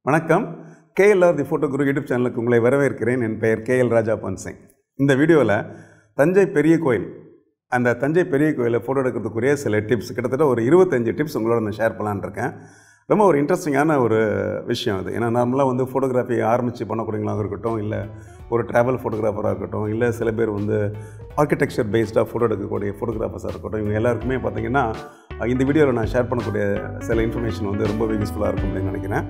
வணக்கம் KLR the photo guru YouTube சேனலுக்கு உங்களை வரவேற்கிறேன் என் பெயர் கேஎல் ராஜா பன்சிங் இந்த வீடியோவில் தஞ்சை பெரிய கோயில் அந்த தஞ்சை பெரிய கோயிலை ஃபோட்டோ எடுக்கிறதுக்குரிய சில டிப்ஸ் கிட்டத்தட்ட ஒரு இருபத்தஞ்சு டிப்ஸ் உங்களோட நான் ஷேர் பண்ணலான்னு இருக்கேன் ரொம்ப ஒரு இன்ட்ரெஸ்டிங்கான ஒரு விஷயம் அது ஏன்னா நார்மலாக வந்து ஃபோட்டோகிராஃபி ஆரம்பித்து பண்ணக்கூடியவங்களாக இருக்கட்டும் இல்லை ஒரு ட்ராவல் ஃபோட்டோகிராஃபராக இருக்கட்டும் இல்லை சில பேர் வந்து ஆர்கிடெக்சர் பேஸ்டாக ஃபோட்டோ எடுக்கக்கூடிய ஃபோட்டோகிராஃபர்ஸாக இருக்கட்டும் இவங்க எல்லாருக்குமே பார்த்தீங்கன்னா இந்த வீடியோவில் நான் ஷேர் பண்ணக்கூடிய சில இன்ஃபர்மேஷன் வந்து ரொம்பவே யூஸ்ஃபுல்லாக இருக்கும் அப்படின்னு நினைக்கிறேன்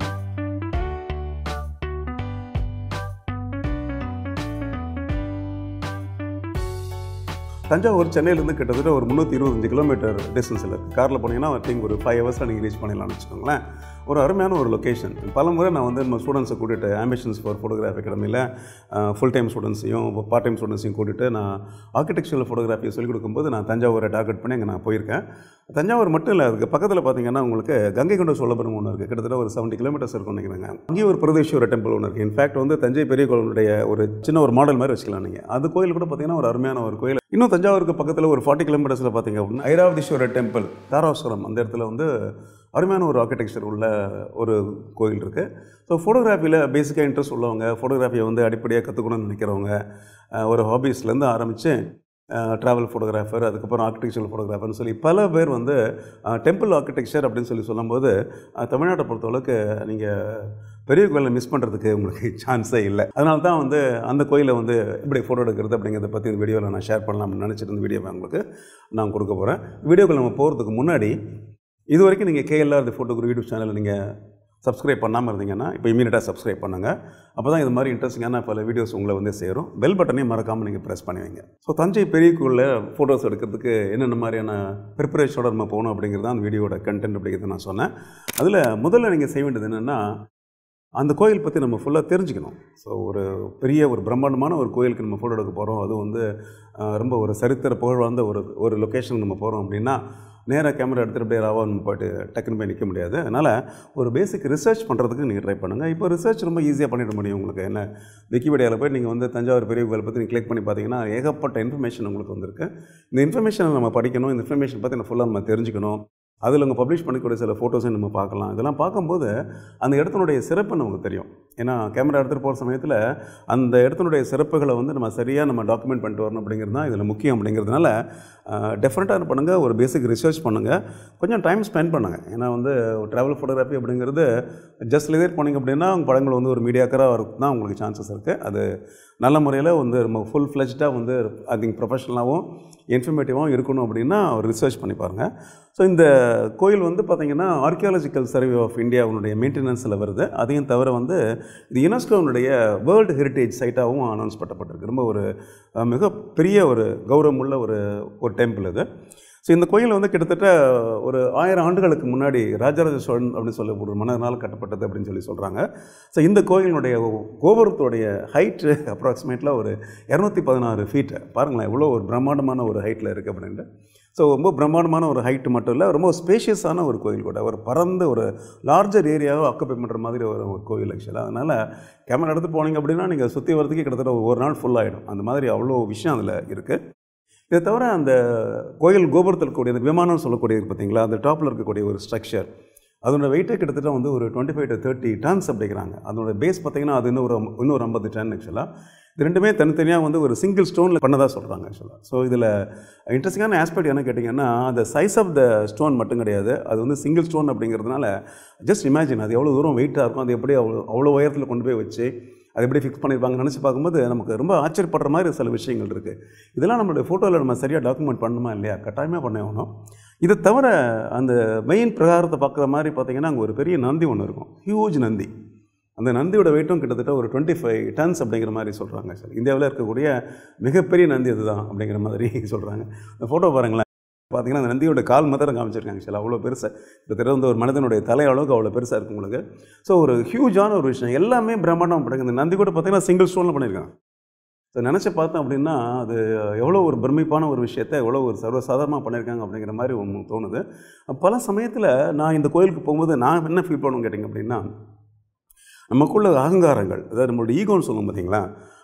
தஞ்சாவூர் சென்னையிலேருந்து கிட்டத்தட்ட ஒரு முந்நூற்றி இருபத்தஞ்சு கிலோமீட்டர் டிஸ்டன்ஸில் இருக்குது காரில் போனீங்கன்னா ஐ திங்க் ஒரு ஃபைவ் ஹவர்ஸில் நீங்கள் ரீச் பண்ணிடலாம்னு வச்சுக்கோங்களேன் ஒரு அருமையான ஒரு லொக்கேஷன் பல முறை நான் வந்து நம்ம ஸ்டூடெண்ட்ஸை கூட்டிகிட்டு ஆம்பிஷன்ஸ் ஃபார் ஃபோட்டோகிராஃபி அகாடமியில் ஃபுல் டைம் ஸ்டூடெண்ட்ஸையும் பார்ட் டைம் ஸ்டூடெண்ட்ஸையும் கூட்டிகிட்டு நான் ஆர்கிடெக்சரல் ஃபோட்டோகிராஃபியை சொல்லிக் கொடுக்கும்போது நான் தஞ்சாவூரை டார்கெட் பண்ணி அங்கே நான் போயிருக்கேன் தஞ்சாவூர் மட்டும் இல்லை அதுக்கு பக்கத்தில் பார்த்தீங்கன்னா உங்களுக்கு கங்கை கொண்ட சோழபுரம் ஒன்று இருக்குது கிட்டத்தட்ட ஒரு செவன்ட்டி கிலோமீட்டர்ஸ் இருக்கும் நினைக்கிறாங்க அங்கேயும் ஒரு பிரதேஸ்வர டெம்பிள் ஒன்று இருக்குது இன்ஃபேக்ட் வந்து தஞ்சை பெரிய கோயிலுடைய ஒரு சின்ன ஒரு மாடல் மாதிரி வச்சுக்கலாம் நீங்கள் அது கோயில் கூட பார்த்தீங்கன்னா ஒரு அருமையான ஒரு கோயில் இன்னும் தஞ்சாவூருக்கு பக்கத்தில் ஒரு ஃபார்ட்டி கிலோமீட்டர்ஸில் பார்த்தீங்க அப்படின்னா ஐராவதீஸ்வரர் டெம்பிள் தாராசுரம் அந்த இடத்துல வந்து அருமையான ஒரு ஆர்கிடெக்சர் உள்ள ஒரு கோயில் இருக்குது ஸோ ஃபோட்டோகிராஃபியில் பேசிக்காக இன்ட்ரெஸ்ட் உள்ளவங்க ஃபோட்டோகிராஃபியை வந்து அடிப்படையாக கற்றுக்கணும்னு நினைக்கிறவங்க அஹ், ஒரு ஹாபீஸ்லேருந்து ஆரம்பித்து ட்ராவல் ஃபோட்டோகிராஃபர் அதுக்கப்புறம் ஆர்கிடெக்சரல் ஃபோட்டோகிராஃபர்னு சொல்லி பல பேர் வந்து டெம்பிள் ஆர்கிடெக்சர் அப்படின்னு சொல்லி சொல்லும்போது அஹ், தமிழ்நாட்டை பொறுத்தளவுக்கு நீங்கள் பெரிய கோயிலை மிஸ் பண்ணுறதுக்கு உங்களுக்கு சான்ஸே இல்லை அதனால தான் வந்து அந்த கோயிலை வந்து எப்படி ஃபோட்டோ எடுக்கிறது அப்படிங்கிறத பற்றி இந்த வீடியோவில் நான் ஷேர் பண்ணலாம்னு நினச்சிட்டு இந்த வீடியோவை உங்களுக்கு நான் கொடுக்க போகிறேன் வீடியோக்குள்ள நம்ம போகிறதுக்கு முன்னாடி இது வரைக்கும் நீங்கள் KLR the photo guru YouTube சேனலை நீங்கள் சப்ஸ்கிரைப் பண்ணாமல் இருந்தீங்கன்னா இப்போ இமீடியட்டாக சப்ஸ்கிரைப் பண்ணுங்கள் அப்போ தான் இது மாதிரி இன்ட்ரெஸ்டிங்கான பல வீடியோஸ் உங்களை வந்து சேரும் பெல் பட்டனையும் மறக்காமல் நீங்கள் ப்ரெஸ் பண்ணுவீங்க ஸோ தஞ்சை பெரிய கோயிலில் ஃபோட்டோஸ் எடுக்கிறதுக்கு என்னென்ன மாதிரியான ப்ரிப்பரேஷனோட நம்ம போகணும் அப்படிங்கிறது தான் அந்த வீடியோட கண்டென்ட் அப்படிங்கிறது நான் சொன்னேன் அதில் முதல்ல நீங்கள் செய்ய வேண்டியது என்னென்னா அந்த கோயில் பற்றி நம்ம ஃபுல்லாக தெரிஞ்சுக்கணும் ஸோ ஒரு பெரிய ஒரு பிரம்மாண்டமான ஒரு கோயிலுக்கு நம்ம ஃபோட்டோ எடுக்க போகிறோம் அது வந்து அஹ், ரொம்ப ஒரு சரித்திர புகழ் வாய்ந்த ஒரு ஒரு லொக்கேஷனுக்கு நம்ம போகிறோம் அப்படின்னா நேராக கேமரா எடுத்துகிட்டு அப்படியே ராவா நம்ம போயிட்டு டக்குன்னு போய் நிற்க முடியாது அதனால் ஒரு பேசிக் ரிசர்ச் பண்ணுறதுக்கு நீங்கள் ட்ரை பண்ணுங்கள் இப்போ ரிசர்ச் ரொம்ப ஈஸியாக பண்ணிட முடியும் உங்களுக்கு என்ன விக்கிபீடியாவில் போய் நீங்கள் வந்து தஞ்சாவூர் பெரிய கோயில் பற்றி நீங்கள் கிளிக் பண்ணி பார்த்தீங்கன்னா ஏகப்பட்ட இன்ஃபர்மேஷன் உங்களுக்கு வந்திருக்கு இந்த இன்ஃபர்மேஷனை நம்ம படிக்கணும் இந்த இன்ஃபர்மேஷன் பற்றி நம்ம ஃபுல்லாக நம்ம தெரிஞ்சுக்கணும் அதில் அவங்க பப்ளிஷ் பண்ணக்கூடிய சில ஃபோட்டோஸை நம்ம பார்க்கலாம் இதெல்லாம் பார்க்கும்போது அந்த இடத்தினுடைய சிறப்பு நமக்கு தெரியும் ஏன்னா கேமரா எடுத்துகிட்டு போகிற சமயத்தில் அந்த இடத்தினுடைய சிறப்புகளை வந்து நம்ம சரியாக நம்ம டாக்குமெண்ட் பண்ணிட்டு வரணும் அப்படிங்கிறது தான் இதில் முக்கியம் அப்படிங்கிறதுனால டெஃபினட்டாக என்ன பண்ணுங்கள் ஒரு பேசிக் ரிசர்ச் பண்ணுங்கள் கொஞ்சம் டைம் ஸ்பெண்ட் பண்ணுங்கள் ஏன்னா வந்து ட்ராவல் ஃபோட்டோகிராஃபி அப்படிங்கிறது ஜஸ்ட் லிதேட் போனீங்க அப்படின்னா உங்கள் படங்கள் வந்து ஒரு மீடியாக்கராக வரக்கு தான் உங்களுக்கு சான்சஸ் இருக்குது அது நல்ல முறையில் வந்து நம்ம ஃபுல் ஃப்ளெஜ்டாக வந்து ஐ திங்க் ப்ரொஃபஷனலாகவும் இன்ஃபர்மேட்டிவாகவும் இருக்கணும் அப்படின்னா ஒரு ரிசர்ச் பண்ணி பாருங்கள் ஸோ இந்த கோயில் வந்து பார்த்திங்கன்னா ஆர்கியாலஜிக்கல் சர்வே ஆஃப் இந்தியாவுடைய மெயின்டெனன்ஸில் வருது அதையும் தவிர வந்து இது யுனெஸ்கோனுடைய வேர்ல்டு ஹெரிட்டேஜ் சைட்டாகவும் அனௌன்ஸ் பண்ணப்பட்டிருக்கு ரொம்ப ஒரு அஹ், மிகப்பெரிய ஒரு கௌரவமுள்ள ஒரு ஒரு டெம்பிள் இது ஸோ இந்த கோயில் வந்து கிட்டத்தட்ட ஒரு ஆயிரம் ஆண்டுகளுக்கு முன்னாடி ராஜராஜ சோழன் அப்படின்னு சொல்லி ஒரு மன்னனால் கட்டப்பட்டது அப்படின்னு சொல்லி சொல்கிறாங்க ஸோ இந்த கோயிலினுடைய கோபுரத்துடைய ஹைட்டு அப்ராக்சிமேட்டில் ஒரு இரநூத்தி பதினாறு ஃபீட்டு பாருங்களேன் எவ்வளோ ஒரு பிரம்மாண்டமான ஒரு ஹைட்டில் இருக்குது அப்படின்ட்டு ஸோ ரொம்ப பிரம்மாண்டமான ஒரு ஹைட்டு மட்டும் இல்லை ரொம்ப ஸ்பேஷியஸான ஒரு கோயில் கூட ஒரு பரந்த ஒரு லார்ஜர் ஏரியாவை ஆக்குப்பை பண்ணுற மாதிரி ஒரு ஒரு கோயில் ஆக்சுவலாக அதனால் கேமரா எடுத்து போனீங்க அப்படின்னா நீங்கள் சுற்றி வரதுக்கே கிட்டத்தட்ட ஒரு நாள் ஃபுல் ஆகிடும் அந்த மாதிரி அவ்வளோ விஷயம் அதில் இருக்குது இதை தவிர அந்த கோயில் கோபுரத்தில் இருக்கக்கூடிய அந்த விமானம் சொல்லக்கூடியது பார்த்தீங்களா அந்த டாப்பில் இருக்கக்கூடிய ஒரு ஸ்ட்ரக்சர் அதோட வெயிட்டே கிட்டத்தட்ட வந்து ஒரு twenty five to thirty tons அப்படிங்கிறாங்க அதோட பேஸ் பார்த்தீங்கன்னா அது இன்னும் ஒரு இன்னொரு ஐம்பது டன் ஆக்சுவலாக இது ரெண்டுமே தனித்தனியாக வந்து ஒரு சிங்கிள் ஸ்டோனில் பண்ணதாக சொல்கிறாங்க ஆக்சுவலாக ஸோ இதில் இன்ட்ரெஸ்டிங்கான ஆஸ்பெக்ட் என்ன கேட்டிங்கன்னா அந்த சைஸ் ஆஃப் த ஸ்டோன் மட்டும் கிடையாது அது வந்து சிங்கிள் ஸ்டோன் அப்படிங்கிறதுனால ஜஸ்ட் இமேஜின் அது எவ்வளோ தூரம் வெயிட்டாக இருக்கும் அது எப்படி அவ்வளோ அவ்வளோ உயரத்தில் கொண்டு போய் வச்சு அது எப்படி ஃபிக்ஸ் பண்ணியிருப்பாங்க நினச்சி பார்க்கும்போது நமக்கு ரொம்ப ஆச்சரியப்படுற மாதிரி சில விஷயங்கள் இருக்குது இதெல்லாம் நம்மளுடைய ஃபோட்டோவில் நம்ம சரியாக டாக்குமெண்ட் பண்ணணுமா இல்லையா கட்டாயமாக பண்ண ஆகணும் இதை தவிர அந்த மெயின் பிரகாரத்தை பார்க்குற மாதிரி பார்த்தீங்கன்னா அங்கே ஒரு பெரிய நந்தி ஒன்று இருக்கும் ஹியூஜ் நந்தி அந்த நந்தியோட வெயிட்டும் கிட்டத்தட்ட ஒரு டுவெண்ட்டி ஃபைவ் டன்ஸ் அப்படிங்கிற மாதிரி சொல்கிறாங்க சார் இந்தியாவில் இருக்கக்கூடிய மிகப்பெரிய நந்தி அதுதான் அப்படிங்கிற மாதிரி சொல்கிறாங்க இந்த ஃபோட்டோ பாருங்களேன் பார்த்தீங்கன்னா அந்த நந்தியோட கால் மாத்திரம் காமிச்சிருக்காங்க சார் அவ்வளோ பெருசாக கிட்டத்தட்ட வந்து ஒரு மனிதனுடைய தலை அளவுக்கு அவ்வளோ பெருசாக இருக்கும் உங்களுக்கு ஸோ ஒரு ஹியூஜான ஒரு விஷயம் எல்லாமே பிரம்மாண்டம் அப்படிங்க இந்த நந்தி கூட பார்த்தீங்கன்னா சிங்கிள் ஸ்டோனில் பண்ணியிருக்காங்க ஸோ நினச்சி பார்த்தோம் அப்படின்னா அது எவ்வளோ ஒரு பிரமிப்பான ஒரு விஷயத்தை எவ்வளோ ஒரு சர்வசாதாரணமாக பண்ணியிருக்காங்க அப்படிங்கிற மாதிரி உங்களுக்கு தோணுது பல சமயத்தில் நான் இந்த கோயிலுக்கு போகும்போது நான் என்ன ஃபீல் பண்ணுவேன் கேட்டிங்க அப்படின்னா நமக்குள்ள அகங்காரங்கள் அதாவது நம்மளோட ஈகோன்னு சொல்லுவோம் பார்த்தீங்களா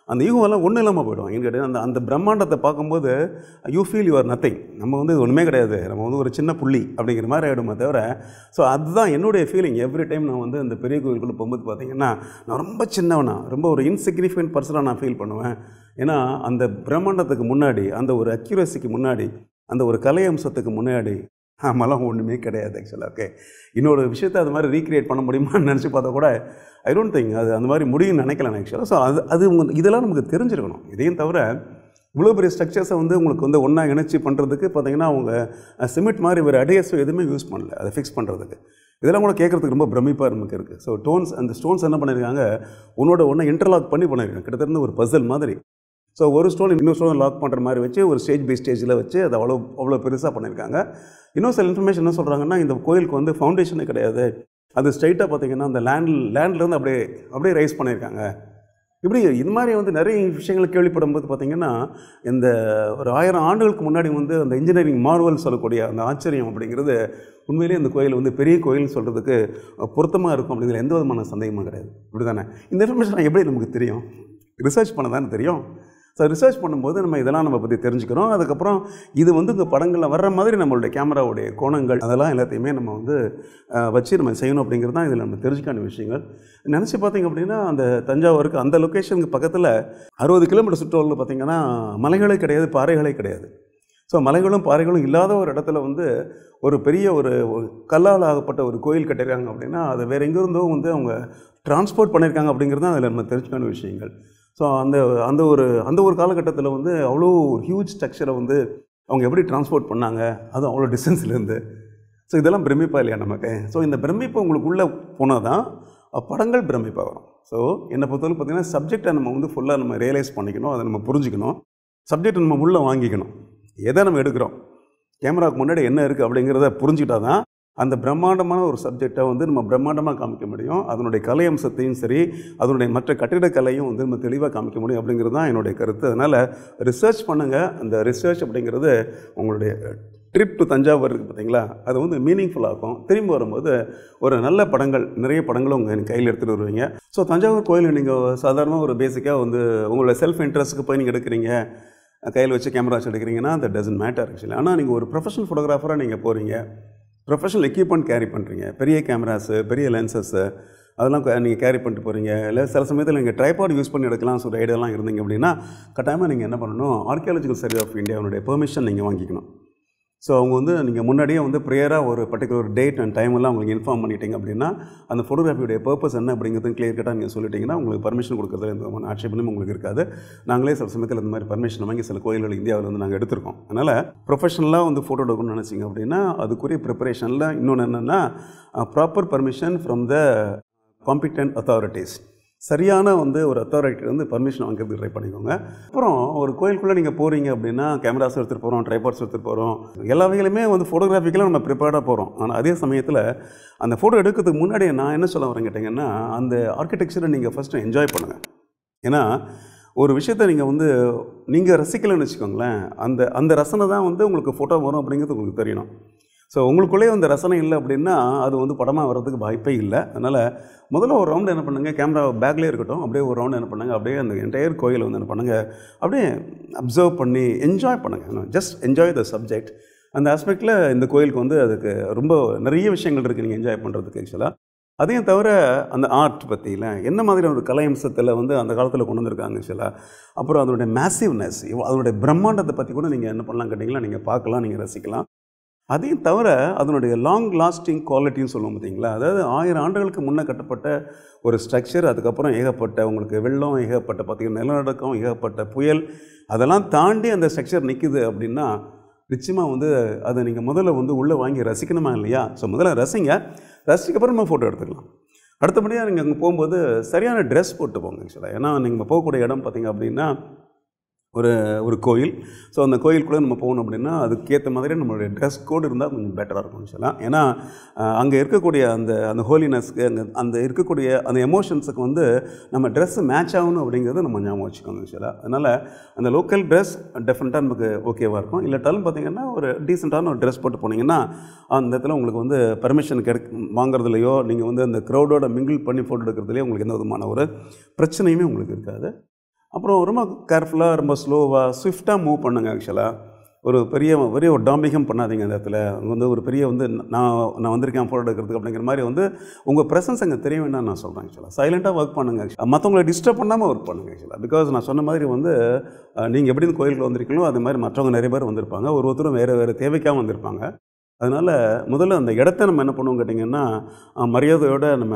அந்த ஈகோவெல்லாம் ஒன்றும் இல்லாமல் போயிடும் ஏன்னு கேட்டால் அந்த அந்த பிரம்மாண்டத்தை பார்க்கும்போது யூ ஃபீல் யுவர் நத்திங் நம்ம வந்து ஒன்றுமே கிடையாது நம்ம வந்து ஒரு சின்ன புள்ளி அப்படிங்கிற மாதிரி ஆகிடுமே தவிர ஸோ அதுதான் என்னுடைய ஃபீலிங் எவ்ரி டைம் நான் வந்து அந்த பெரிய கோயிலுக்குள்ளே போகும்போது பார்த்தீங்கன்னா நான் ரொம்ப சின்னவனா ரொம்ப ஒரு இன்சிக்னிஃபிகண்ட் பர்சனாக நான் ஃபீல் பண்ணுவேன் ஏன்னா அந்த பிரம்மாண்டத்துக்கு முன்னாடி அந்த ஒரு அக்யூரஸிக்கு முன்னாடி அந்த ஒரு கலை அம்சத்துக்கு முன்னாடி ஆமாலாம் ஒன்றுமே கிடையாது ஆக்சுவலாக ஓகே இன்னொரு விஷயத்தை அது மாதிரி ரீக்ரியேட் பண்ண முடியுமான்னு நினச்சி பார்த்தா கூட ஐ டோன்ட் திங்க் அது அந்த மாதிரி முடியும்னு நினைக்கல ஆக்சுவலாக ஸோ அது அது உங்க- இதெல்லாம் நமக்கு தெரிஞ்சிருக்கணும் இதையும் தவிர இவ்வளோ பெரிய ஸ்ட்ரக்சர்ஸை வந்து உங்களுக்கு வந்து ஒன்றா இணைச்சி பண்ணுறதுக்கு பார்த்தீங்கன்னா அவங்க சிமெண்ட் மாதிரி ஒரு அடிஎஸ்ஓ எதுவுமே யூஸ் பண்ணல அதை ஃபிக்ஸ் பண்ணுறதுக்கு இதெல்லாம் கூட கேட்குறதுக்கு ரொம்ப பிரமிப்பாக நமக்கு இருக்குது ஸோ டோன்ஸ் அந்த ஸ்டோன்ஸ் என்ன பண்ணியிருக்காங்க உன்னோட ஒன்று இன்டர்லாக் பண்ணி பண்ணியிருக்காங்க கிட்டத்தட்ட ஒரு பசல் மாதிரி ஸோ ஒரு ஸ்டோன் இன்னொரு ஸ்டோன் லாக் பண்ணுற மாதிரி வச்சு ஒரு ஸ்டேஜ் பை ஸ்டேஜில் வச்சு அது அவ்வளோ அவ்வளோ பெருசாக பண்ணியிருக்காங்க இன்னும் சில இன்ஃபர்மேஷன் என்ன சொல்கிறாங்கன்னா இந்த கோயிலுக்கு வந்து ஃபவுண்டேஷனே கிடையாது அது ஸ்ட்ரைட்டாக பார்த்தீங்கன்னா அந்த லேண்ட் லேண்ட்லேருந்து அப்படியே அப்படியே ரைஸ் பண்ணியிருக்காங்க இப்படி இது மாதிரி வந்து நிறைய விஷயங்கள் கேள்விப்படும்போது பார்த்தீங்கன்னா இந்த ஒரு ஆயிரம் ஆண்டுகளுக்கு முன்னாடி வந்து அந்த இன்ஜினியரிங் மார்வல் சொல்லக்கூடிய அந்த ஆச்சரியம் அப்படிங்கிறது உண்மையிலேயே இந்த கோயில் வந்து பெரிய கோயில் சொல்கிறதுக்கு பொருத்தமாக இருக்கும் அப்படிங்கிற எந்த விதமான சந்தேகமும் கிடையாது இப்படி தானே இந்த இன்ஃபர்மேஷன் எப்படி நமக்கு தெரியும் ரிசர்ச் பண்ண தானே தெரியும் ஸோ ரிசர்ச் பண்ணும்போது நம்ம இதெல்லாம் நம்ம பற்றி தெரிஞ்சுக்கிறோம் அதுக்கப்புறம் இது வந்து இங்கே படங்களில் வர்ற மாதிரி நம்மளுடைய கேமராவுடைய கோணங்கள் அதெல்லாம் எல்லாத்தையுமே நம்ம வந்து அஹ், வச்சு நம்ம செய்யணும் அப்படிங்கிறது தான் இதில் நம்ம தெரிஞ்சுக்க வேண்டிய விஷயங்கள் நினச்சி பார்த்தீங்க அப்படின்னா அந்த தஞ்சாவூருக்கு அந்த லொக்கேஷனுக்கு பக்கத்தில் அறுபது கிலோமீட்டர் சுற்றுலாவில் பார்த்தீங்கன்னா மலைகளே கிடையாது பாறைகளே கிடையாது ஸோ மலைகளும் பாறைகளும் இல்லாத ஒரு இடத்துல வந்து ஒரு பெரிய ஒரு ஒரு கல்லால் ஆகப்பட்ட ஒரு கோயில் கட்டியிருக்காங்க அப்படின்னா அதை வேறு எங்கேருந்தோ வந்து அவங்க டிரான்ஸ்போர்ட் பண்ணியிருக்காங்க அப்படிங்கிறது தான் அதில் நம்ம தெரிஞ்சுக்க வேண்டிய விஷயங்கள் ஸோ அந்த அந்த ஒரு அந்த ஒரு காலகட்டத்தில் வந்து அவ்வளோ ஒரு ஹியூஜ் ஸ்ட்ரக்சரை வந்து அவங்க எப்படி டிரான்ஸ்போர்ட் பண்ணாங்க அதுவும் அவ்வளோ டிஸ்டன்ஸ்லேருந்து ஸோ இதெல்லாம் பிரமிப்பா இல்லையா நமக்கு ஸோ இந்த பிரமிப்பு உங்களுக்குள்ளே போனால் தான் அஹ், படங்கள் பிரமிப்பாக வரும் ஸோ என்னை பொறுத்தவரை பார்த்தீங்கன்னா சப்ஜெக்டை நம்ம வந்து ஃபுல்லாக நம்ம ரியலைஸ் பண்ணிக்கணும் அதை நம்ம புரிஞ்சுக்கணும் சப்ஜெக்ட் நம்ம உள்ளே வாங்கிக்கணும் எதை நம்ம எடுக்கிறோம் கேமராவுக்கு முன்னாடி என்ன இருக்குது அப்படிங்கிறத புரிஞ்சுக்கிட்டா தான் அந்த பிரம்மாண்டமான ஒரு சப்ஜெக்டை வந்து நம்ம பிரம்மாண்டமாக காமிக்க முடியும் அதனுடைய கலை அம்சத்தையும் சரி அதனுடைய மற்ற கட்டிடக்கலையும் வந்து நம்ம தெளிவாக காமிக்க முடியும் அப்படிங்கிறது தான் என்னுடைய கருத்து அதனால் ரிசர்ச் பண்ணுங்கள் அந்த ரிசர்ச் அப்படிங்கிறது உங்களுடைய ட்ரிப் டு தஞ்சாவூர் இருக்குது பார்த்தீங்களா அது வந்து மீனிங்ஃபுல்லாகும் திரும்பி வரும்போது ஒரு நல்ல படங்கள் நிறைய படங்களும் உங்கள் கையில் எடுத்துகிட்டு வருவீங்க ஸோ தஞ்சாவூர் கோயில் நீங்கள் சாதாரணமாக ஒரு பேசிக்காக வந்து உங்களோட செல்ஃப் இன்ட்ரெஸ்ட்டுக்கு போய் நீங்கள் எடுக்கிறீங்க கையில் வச்சு கேமரா வச்சு எடுக்கிறீங்கன்னா that doesn't மேட்டர் ஆக்சுவலி ஆனால் நீங்கள் ஒரு ப்ரொஃபஷனல் ஃபோட்டோகிராஃபராக நீங்கள் போகிறீங்க ப்ரொஃபஷனல் எக்யூப்மெண்ட் கேரி பண்ணுறீங்க பெரிய கேமராஸு பெரிய லென்சஸ்ஸு அதெல்லாம் நீங்கள் கேரி பண்ணிட்டு போகிறீங்க இல்லை சில சமயத்தில் நீங்கள் ட்ரைபாட் யூஸ் பண்ணி எடுக்கலாம் சொல்கிற ஐடியாலாம் இருந்தீங்க அப்படின்னா கட்டாயமாக நீங்கள் என்ன பண்ணணும் ஆர்கியாலஜிக்கல் சர்வே ஆஃப் இந்தியாவுடைய பெர்மிஷன் நீங்கள் வாங்கிக்கணும் ஸோ அவங்க வந்து நீங்கள் முன்னாடியே வந்து ப்ரேயராக ஒரு பர்டிகுலர் டேட் அண்ட் டைம் எல்லாம் உங்களுக்கு இன்ஃபார்ம் பண்ணிட்டீங்க அப்படின்னா அந்த ஃபோட்டோகிராஃபியோடைய பர்பஸ் என்ன அப்படிங்கிறது கிளியர் கட்டாக நீங்கள் சொல்லிட்டீங்கன்னா உங்களுக்கு பர்மிஷன் கொடுக்குறதுல எந்த விதமான ஆட்சேபனும் உங்களுக்கு இருக்காது நாங்களே சில சமயத்தில் இந்த மாதிரி பர்மிஷன் வாங்கி சில கோயில்கள் இந்தியாவில் வந்து நாங்கள் எடுத்திருக்கோம் அதனால் ப்ரொஃபஷனலாக வந்து ஃபோட்டோ எடுக்கணும்னு நினச்சிங்க அப்படின்னா அதுக்குரிய ப்ரிப்பரேஷனில் இன்னொன்று என்னென்னா proper permission from the competent authorities சரியான வந்து ஒரு அத்தாரிட்டி வந்து பர்மிஷன் வாங்குறதுக்கு ட்ரை பண்ணிக்கோங்க அப்புறம் ஒரு கோயிலுக்குள்ளே நீங்கள் போகிறீங்க அப்படின்னா கேமராஸ் எடுத்துகிட்டு போகிறோம் ட்ரைபாட்ஸ் எடுத்துகிட்டு போகிறோம் எல்லா வகையிலுமே வந்து ஃபோட்டோகிராஃபிக்கெலாம் நம்ம ப்ரிப்பேர்டாக போகிறோம் ஆனால் அதே சமயத்தில் அந்த ஃபோட்டோ எடுக்கிறதுக்கு முன்னாடி நான் என்ன சொல்ல வரேன் கேட்டிங்கன்னா அந்த ஆர்கிடெக்சரை நீங்கள் ஃபஸ்ட்டு என்ஜாய் பண்ணுங்கள் ஏன்னா ஒரு விஷயத்தை நீங்கள் வந்து நீங்கள் ரசிக்கலைன்னு வச்சுக்கோங்களேன் அந்த அந்த ரசனை தான் வந்து உங்களுக்கு ஃபோட்டோ வரும் அப்படிங்கிறது உங்களுக்கு தெரியணும் ஸோ உங்களுக்குள்ளேயே அந்த ரசனை இல்லை அப்படின்னா அது வந்து படமாக வர்றதுக்கு வாய்ப்பே இல்லை அதனால் முதல்ல ஒரு ரவுண்டு என்ன பண்ணுங்கள் கேமரா பேக்லேயே இருக்கட்டும் அப்படியே ஒரு ரவுண்டு என்ன பண்ணுங்கள் அப்படியே அந்த என்டையர் கோயிலை வந்து என்ன பண்ணுங்கள் அப்படியே அப்சர்வ் பண்ணி என்ஜாய் பண்ணுங்கள் ஜஸ்ட் என்ஜாய் த சப்ஜெக்ட் அந்த ஆஸ்பெக்டில் இந்த கோயிலுக்கு வந்து அதுக்கு ரொம்ப நிறைய விஷயங்கள் இருக்குது நீங்கள் என்ஜாய் பண்ணுறதுக்கு ஆக்சுவலாக அதையும் தவிர அந்த ஆர்ட் பற்றியில் என்ன மாதிரியான ஒரு கலை அம்சத்தில் வந்து அந்த காலத்தில் கொண்டு வந்திருக்காங்க ஆக்சுவலாக அப்புறம் அதனுடைய மேசிவ்னஸ் அதனுடைய பிரம்மாண்டத்தை பற்றி கூட நீங்கள் என்ன பண்ணலாம் கேட்டிங்கன்னா நீங்கள் பார்க்கலாம் நீங்கள் ரசிக்கலாம் அதையும் தவிர அதனுடைய லாங் லாஸ்டிங் குவாலிட்டின்னு சொல்லுவோம் பார்த்தீங்களா அதாவது ஆயிரம் ஆண்டுகளுக்கு முன்னே கட்டப்பட்ட ஒரு ஸ்ட்ரக்சர் அதுக்கப்புறம் ஏகப்பட்ட உங்களுக்கு வெள்ளம் ஏகப்பட்ட பார்த்திங்கன்னா நிலநடுக்கம் ஏகப்பட்ட புயல் அதெல்லாம் தாண்டி அந்த ஸ்ட்ரக்சர் நிற்குது அப்படின்னா நிச்சயமாக வந்து அதை நீங்கள் முதல்ல வந்து உள்ளே வாங்கி ரசிக்கணுமா இல்லையா ஸோ முதல்ல ரசிங்க ரசிக்கப்புறம் நம்ம ஃபோட்டோ எடுத்துக்கலாம் அடுத்தபடியாக நீங்கள் அங்கே போகும்போது சரியான ட்ரெஸ் போட்டு போங்க ஆக்சுவலாக ஏன்னா நீங்கள் போகக்கூடிய இடம் பார்த்தீங்க அப்படின்னா ஒரு ஒரு கோயில் ஸோ அந்த கோயிலுக்குள்ளே நம்ம போகணும் அப்படின்னா அதுக்கேற்ற மாதிரி நம்மளுடைய ட்ரெஸ் கோடு இருந்தால் கொஞ்சம் பெட்டராக இருக்கும் சொல்லலாம் ஏன்னா அங்கே இருக்கக்கூடிய அந்த அந்த ஹோலினஸ்க்கு அங்கே அந்த இருக்கக்கூடிய அந்த எமோஷன்ஸுக்கு வந்து நம்ம ட்ரெஸ் மேட்ச் ஆகணும் அப்படிங்கிறத நம்ம ஞாபகம் வச்சுக்கோங்க ஆக்சுவலாக அதனால் அந்த லோக்கல் ட்ரெஸ் டெஃபினட்டாக நமக்கு ஓகேவாக இருக்கும் இல்லாட்டாலும் பார்த்தீங்கன்னா ஒரு டீசெண்டான ஒரு ட்ரெஸ் போட்டு போனீங்கன்னா அந்த இடத்துல உங்களுக்கு வந்து பர்மிஷன் கிடை வாங்குறதுலையோ நீங்கள் வந்து அந்த க்ரௌடோட மிங்கிள் பண்ணி ஃபோட்டோ எடுக்கிறதுலையோ உங்களுக்கு எந்த விதமான ஒரு பிரச்சனையுமே உங்களுக்கு இருக்காது அப்புறம் ரொம்ப கேர்ஃபுல்லாக ரொம்ப ஸ்லோவாக ஸ்விஃப்டாக மூவ் பண்ணுங்க ஆக்சுவலாக ஒரு பெரிய பெரிய ஒரு டாம்பிகம் பண்ணாதீங்க அந்த இடத்துல அங்க வந்து ஒரு பெரிய வந்து நான் நான் வந்திருக்கேன் ஃபோட்டோ எடுக்கிறதுக்கு அப்படிங்கிற மாதிரி வந்து உங்கள் ப்ரெசன்ஸ் அங்கே தெரிய வேண்டாம்னு நான் சொல்கிறேன் ஆக்சுவலாக சைலண்ட்டாக ஒர்க் பண்ணுங்க மற்றவங்களை டிஸ்டர்ப் பண்ணாமல் ஒர்க் பண்ணுங்க ஆக்சுவலாக பிகாஸ் நான் சொன்ன மாதிரி வந்து நீங்கள் எப்படி இந்த கோயிலுக்கு வந்திருக்கீங்களோ அது மாதிரி மற்றவங்க நிறைய பேர் வந்திருப்பாங்க ஒரு ஒருத்தரும் வேறு வேறு தேவைக்காக வந்திருப்பாங்க அதனால் முதல்ல அந்த இடத்த நம்ம என்ன பண்ணுவோம் கேட்டிங்கன்னா அஹ், மரியாதையோட நம்ம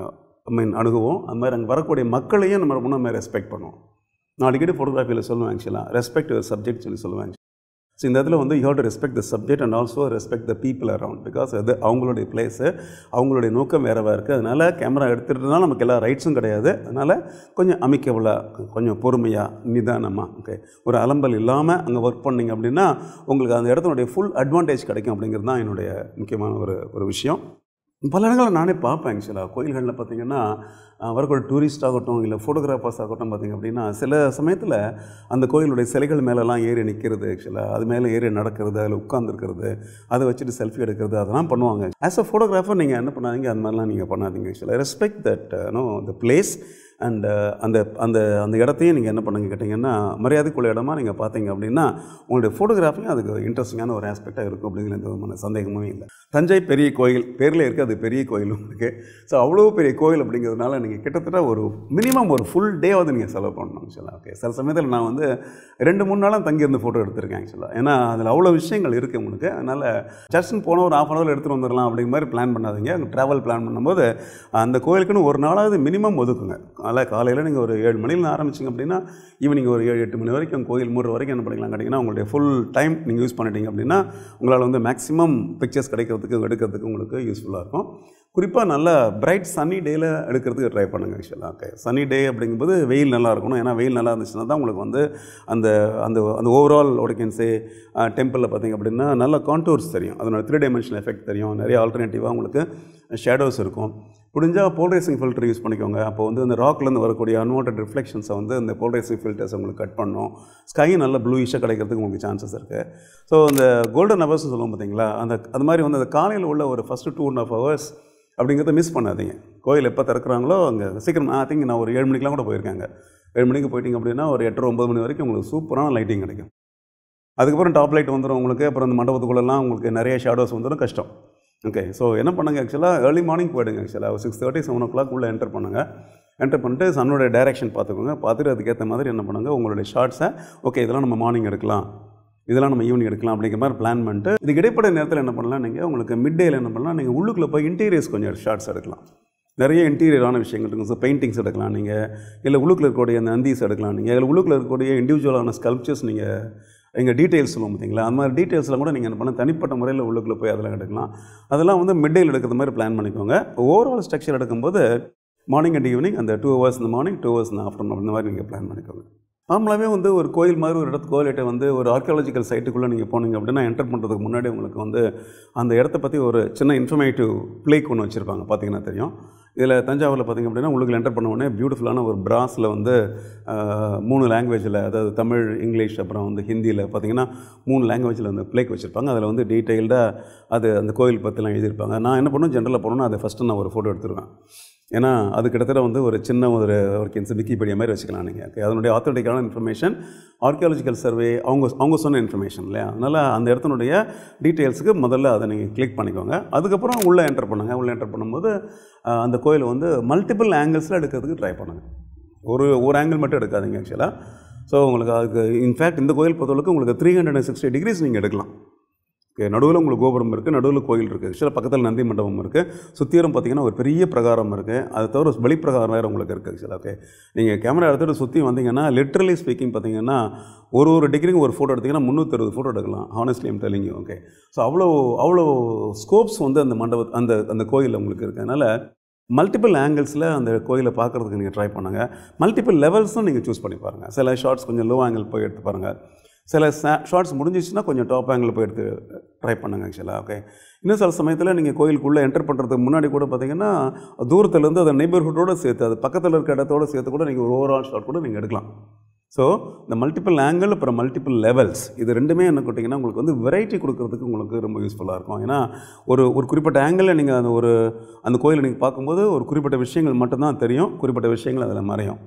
ஐ மீன் அணுகுவோம் அது மாதிரி அங்கே வரக்கூடிய மக்களையும் நம்ம ரொம்ப ரெஸ்பெக்ட் பண்ணுவோம் நான் அடிக்கடி ஃபோட்டோகிராஃபியில் சொல்லுவேன் ஆக்சுவலாக ரெஸ்பெக்ட் சப்ஜெக்ட் சொல்லி சொல்லுவேன் ஸோ இந்த இடத்துல வந்து you have to respect the subject and also respect the people around because அது அவங்களுடைய பிளேஸு அவங்களுடைய நோக்கம் வேறவா இருக்குது அதனால் கேமரா எடுத்துகிட்டனால நமக்கு எல்லா ரைட்ஸும் கிடையாது அதனால் கொஞ்சம் அமைக்கவலாக கொஞ்சம் பொறுமையாக நிதானமாக ஓகே ஒரு அலம்பல் இல்லாமல் அங்கே ஒர்க் பண்ணீங்க அப்படின்னா உங்களுக்கு அந்த இடத்தினுடைய ஃபுல் அட்வான்டேஜ் கிடைக்கும் அப்படிங்கிறது தான் என்னுடைய முக்கியமான ஒரு ஒரு விஷயம் பல இடங்களில் நானே பார்ப்பேன் ஆக்சுவலாக கோயில்களில் பார்த்தீங்கன்னா அஹ், வரக்கூடிய டூரிஸ்ட் ஆகட்டும் இல்லை ஃபோட்டோகிராஃபர்ஸ் ஆகட்டும் பார்த்தீங்க அப்படின்னா சில சமயத்தில் அந்த கோயிலுடைய சிலைகள் மேலெல்லாம் ஏறி நிற்கிறது ஆக்சுவலாக அது மேலே ஏறி நடக்கிறது அதில் உட்காந்துருக்கிறது அதை வச்சுட்டு செல்ஃபி எடுக்கிறது அதெல்லாம் பண்ணுவாங்க ஆஸ் அ ஃபோட்டோகிராஃபர் நீங்கள் என்ன பண்ணாதீங்க அந்த மாதிரிலாம் நீங்கள் பண்ணாதீங்க ஆக்சுவலாக respect that know the place and அந்த அந்த அந்த இடத்தையும் நீங்கள் என்ன பண்ணுங்க கேட்டிங்கன்னா மரியாதைக்குள்ள இடமா நீங்கள் பார்த்தீங்க அப்படின்னா உங்களுடைய ஃபோட்டோகிராஃபியும் அதுக்கு இன்ட்ரெஸ்டிங்கான ஒரு ஆஸ்பெக்டாக இருக்கும் அப்படிங்கிற எந்த விதமான சந்தேகமும் இல்லை தஞ்சை பெரிய கோயில் பேரில் இருக்குது அது பெரிய கோயிலும் இருக்குது ஸோ அவ்வளோ பெரிய கோயில் அப்படிங்கிறதுனால நீங்கள் கிட்டத்தட்ட ஒரு மினிமம் ஒரு ஃபுல் டேவாவது நீங்கள் செலவு பண்ணணும் ஆக்சுவலாக ஓகே சில சமயத்தில் நான் வந்து ரெண்டு மூணு நாளாக தங்கியிருந்து ஃபோட்டோ எடுத்திருக்கேன் ஆக்சுவலாக ஏன்னா அதில் அவ்வளோ விஷயங்கள் இருக்குது உங்களுக்கு அதனால் சர்ச்சுன்னு போன ஒரு ஆஃப் அன் ஹவர் எடுத்துகிட்டு வந்துடலாம் அப்படிங்கிற மாதிரி பிளான் பண்ணாதீங்க ட்ராவல் பிளான் பண்ணும்போது அந்த கோயிலுக்குன்னு ஒரு நாளாவது மினிமம் ஒதுக்குங்க அதில் காலையில் நீங்கள் ஒரு ஏழு மணியில் ஆரம்பிச்சிங்க அப்படின்னா ஈவினிங் ஒரு ஏழு எட்டு மணி வரைக்கும் கோயில் மூடுற வரைக்கும் என்ன பண்ணிக்கலாம் கேட்டிங்கன்னா உங்களுடைய ஃபுல் டைம் நீங்கள் யூஸ் பண்ணிட்டீங்க அப்படின்னா உங்களால் வந்து மேக்ஸிமம் பிக்சர்ஸ் கிடைக்கிறதுக்கு எடுக்கிறதுக்கு உங்களுக்கு யூஸ்ஃபுல்லாக இருக்கும் குறிப்பாக நல்ல பிரைட் சன்னி டேயில் எடுக்கிறதுக்கு ட்ரை பண்ணுங்கள் ஆக்சுவலாக ஓகே சன்னி டே அப்படிங்கும்போது வெயில் நல்லா இருக்கணும் ஏன்னா வெயில் நல்லா இருந்துச்சுன்னா தான் உங்களுக்கு வந்து அந்த அந்த அந்த ஓவரால் ஒடிக்கன்ஸே டெம்பிளில் பார்த்தீங்க அப்படின்னா நல்ல கான்டூர்ஸ் தெரியும் அதனோட த்ரீ டைமென்ஷனல் எஃபெக்ட் தெரியும் நிறைய ஆல்டர்னேட்டிவாக உங்களுக்கு ஷேடோஸ் இருக்கும் முடிஞ்சால் போல்ரைசிங் ஃபில்டர் யூஸ் பண்ணிக்கோங்க அப்போ வந்து அந்த ராக்லேருந்து வரக்கூடிய அன்வான்ட் ரிஃப்ளெக்ஷன்ஸை வந்து இந்த போல்ரைசிங் ஃபில்டர்ஸ் உங்களுக்கு கட் பண்ணும் ஸ்கை நல்ல ப்ளூயிஷாக கிடைக்கிறதுக்கு உங்களுக்கு சான்சஸ் இருக்குது ஸோ அந்த கோல்டன் ஹவர்ஸ் சொல்லுவோம் பார்த்தீங்களா அந்த அது மாதிரி வந்து அந்த காலையில் உள்ள ஒரு first two and half hours அப்படிங்கிறத மிஸ் பண்ணாதீங்க கோயில் எப்போ திறக்கிறாங்களோ அங்கே சீக்கிரம் ஐ திங்க் நான் ஒரு ஏழு மணிக்கெலாம் கூட போயிருக்காங்க ஏழு மணிக்கு போயிட்டீங்க அப்படின்னா ஒரு எட்டரை ஒம்பது மணி வரைக்கும் உங்களுக்கு சூப்பரான லைட்டிங் கிடைக்கும் அதுக்கப்புறம் டாப் லைட் வந்துடும் உங்களுக்கு அப்புறம் அந்த மண்டபத்துக்குள்ளெல்லாம் உங்களுக்கு நிறைய ஷேடோஸ் வந்துடும் கஷ்டம் ஓகே ஸோ என்ன பண்ணுங்க ஆக்சுவலாக ஏர்லி மார்னிங் போயிடுங்க ஆக்சுவலாக six thirty seven o'clock உள்ளே என்டர் பண்ணுங்கள் என்டர் பண்ணிட்டு சன்னோட டைரக்ஷன் பார்த்துக்கோங்க பார்த்துட்டு அதுக்கேற்ற மாதிரி என்ன பண்ணுங்க உங்களுடைய ஷார்ட்ஸை ஓகே இதெல்லாம் நம்ம மார்னிங் எடுக்கலாம் இதெல்லாம் நம்ம ஈவினிங் எடுக்கலாம் அப்படிங்கிற மாதிரி பிளான் பண்ணிட்டு இதுக்கு இடைப்பட்ட நேரத்தில் என்ன பண்ணலாம் நீங்கள் உங்களுக்கு மிட் டேயில் என்ன பண்ணலாம் நீங்கள் உள்ளுக்குள்ளே போய் இன்டீரியர்ஸ் கொஞ்சம் ஷார்ட்ஸ் எடுக்கலாம் நிறைய இன்டீரியரான விஷயங்கள் இருக்குது ஸோ பெயிண்டிங்ஸ் எடுக்கலாம் நீங்கள் இல்லை உள்ளுக்குள்ள இருக்கக்கூடிய அந்த நந்தீஸ் எடுக்கலாம் நீங்கள் இல்லை உள்ளுக்குள்ள இருக்கக்கூடிய இண்டிவிஜுவலான ஸ்கல்ப்சர்ஸ் நீங்கள் எங்கள் டீட்டெயில்ஸ் சொல்லுவோம் பார்த்தீங்களா அந்த மாதிரி டீட்டெயில்ஸ்லாம் கூட நீங்கள் என்ன பண்ண தனிப்பட்ட முறையில் உள்ளுக்குள்ளே போய் அதெல்லாம் எடுக்கலாம் அதெல்லாம் வந்து மிட்டேயில் எடுக்கிற மாதிரி பிளான் பண்ணிக்கோங்க ஓவரால் ஸ்ட்ரக்சர் எடுக்கும்போது மார்னிங் அண்ட் ஈவினிங் அந்த டூ ஹவர்ஸ் இந்த மார்னிங் டூ ஹவர்ஸ் இந்த ஆஃப்டர்நூன் இந்த மாதிரி நீங்கள் பிளான் பண்ணிக்கோங்க நார்மலாகவே வந்து ஒரு கோயில் மாதிரி ஒரு இடத்து கோயில்கிட்ட வந்து ஒரு ஆர்கியாலஜிக்கல் சைட்டுக்குள்ளே நீங்கள் போனீங்க அப்படின்னா என்டர் பண்ணுறதுக்கு முன்னாடி உங்களுக்கு வந்து அந்த இடத்த பற்றி ஒரு சின்ன இன்ஃபர்மேட்டிவ் பிளேக் ஒன்று வச்சுருப்பாங்க பார்த்தீங்கன்னா தெரியும் இதில் தஞ்சாவூரில் பார்த்தீங்க அப்படின்னா உங்களுக்கு என்டர் பண்ண உடனே பியூட்டிஃபுல்லான ஒரு பிராஸில் வந்து ஆஹ், மூணு லாங்குவேஜில் அதாவது தமிழ் இங்கிலீஷ் அப்புறம் வந்து ஹிந்தியில் பார்த்தீங்கன்னா மூணு லாங்குவேஜில் அந்த பிளேக் வச்சுருப்பாங்க அதில் வந்து டீட்டெயில்டாக அது அந்த கோயில் பற்றிலாம் எழுதியிருப்பாங்க நான் என்ன பண்ணுவேன் ஜென்ரலாக போனோன்னா அதை ஃபஸ்ட்டு நான் ஒரு ஃபோட்டோ எடுத்துருவேன் ஏன்னா அது கிட்டத்தட்ட வந்து ஒரு சின்ன ஒரு ஒரு கின்ஸ் விக்கிபீடியா மாதிரி வச்சுக்கலாம் நீங்கள் Okay, அதனுடைய ஆத்தென்டிக்கான இன்ஃபர்மேஷன் ஆர்கியாலஜிக்கல் சர்வே அவங்க அவங்க சொன்ன இன்ஃபர்மேஷன் இல்லையா அதனால் அந்த இடத்தினுடைய டீட்டெயில்ஸுக்கு முதல்ல அதை நீங்கள் கிளிக் பண்ணிக்கோங்க அதுக்கப்புறம் உள்ளே என்டர் பண்ணுங்கள் உள்ளே என்டர் பண்ணும்போது ஆஹ், அந்த கோயில் வந்து மல்டிபிள் ஆங்கிள்ஸில் எடுக்கிறதுக்கு ட்ரை பண்ணுங்கள் ஒரு ஒரு ஆங்கிள் மட்டும் எடுக்காதீங்க ஆக்சுவலாக ஸோ உங்களுக்கு அதுக்கு இன்ஃபேக்ட் இந்த கோயில் பொறுத்தளவுக்கு உங்களுக்கு three hundred and sixty degrees நீங்கள் எடுக்கலாம் ஓகே நடுவில் உங்களுக்கு கோபுரம் இருக்குது நடுவில் கோயில் இருக்குது ஆக்சுவலாக பக்கத்தில் நந்தி மண்டபம் இருக்குது சுற்றியும் பார்த்தீங்கன்னா ஒரு பெரிய பிரகாரம் இருக்குது அது தவிர வெளிப்பிரகாரம் வேறு உங்களுக்கு இருக்குது ஆக்சுவலாக ஓகே நீங்கள் கேமரா எடுத்துகிட்டு சுற்றி வந்தீங்கன்னா லிட்ரலி ஸ்பீக்கிங் பார்த்தீங்கன்னா ஒரு ஒரு டிகிரிக்கு ஒரு ஃபோட்டோ எடுத்தீங்கன்னா முந்நூற்றறுபது ஃபோட்டோ எடுக்கலாம் honestly I'm telling okay so அவ்வளோ அவ்வளோ ஸ்கோப்ஸ் வந்து அந்த மண்டப அந்த அந்த கோயிலில் உங்களுக்கு இருக்குது அதனால் மல்டிபிள் ஆங்கிள்ஸில் அந்த கோயிலை பார்க்குறதுக்கு நீங்கள் ட்ரை பண்ணுங்கள் மல்டிபிள் லெவல்ஸும் நீங்கள் சூஸ் பண்ணி பாருங்கள் சில ஷார்ட்ஸ் கொஞ்சம் லோ ஆங்கிள் போய் எடுத்து பாருங்கள் சில ஷார்ட்ஸ் முடிஞ்சிச்சுன்னா கொஞ்சம் டாப் ஆங்கிள் போய் எடுத்து ட்ரை பண்ணுங்கள் ஆக்சுவலாக ஓகே இன்னும் சில சமயத்தில் நீங்கள் கோயிலுக்குள்ளே என்டர் பண்ணுறதுக்கு முன்னாடி கூட பார்த்தீங்கன்னா தூரத்துலேருந்து அந்த நெய்பர்ஹுட்டோடு சேர்த்து அது பக்கத்தில் இருக்க இடத்தோட சேர்த்து கூட நீங்கள் ஒரு ஓவரால் ஷாட் கூட நீங்கள் எடுக்கலாம் ஸோ இந்த மல்டிபிள் ஆங்கிள் அப்புறம் மல்டிபிள் லெவல்ஸ் இது ரெண்டுமே என்ன கேட்டிங்கன்னா உங்களுக்கு வந்து வெரைட்டி கொடுக்கறதுக்கு உங்களுக்கு ரொம்ப யூஸ்ஃபுல்லாக இருக்கும் ஏன்னா ஒரு ஒரு குறிப்பிட்ட ஆங்கிளில் நீங்கள் அந்த ஒரு அந்த கோயிலை நீங்கள் பார்க்கும்போது ஒரு குறிப்பிட்ட விஷயங்கள் மட்டும்தான் தெரியும் குறிப்பிட்ட விஷயங்கள் அதில் மறையும்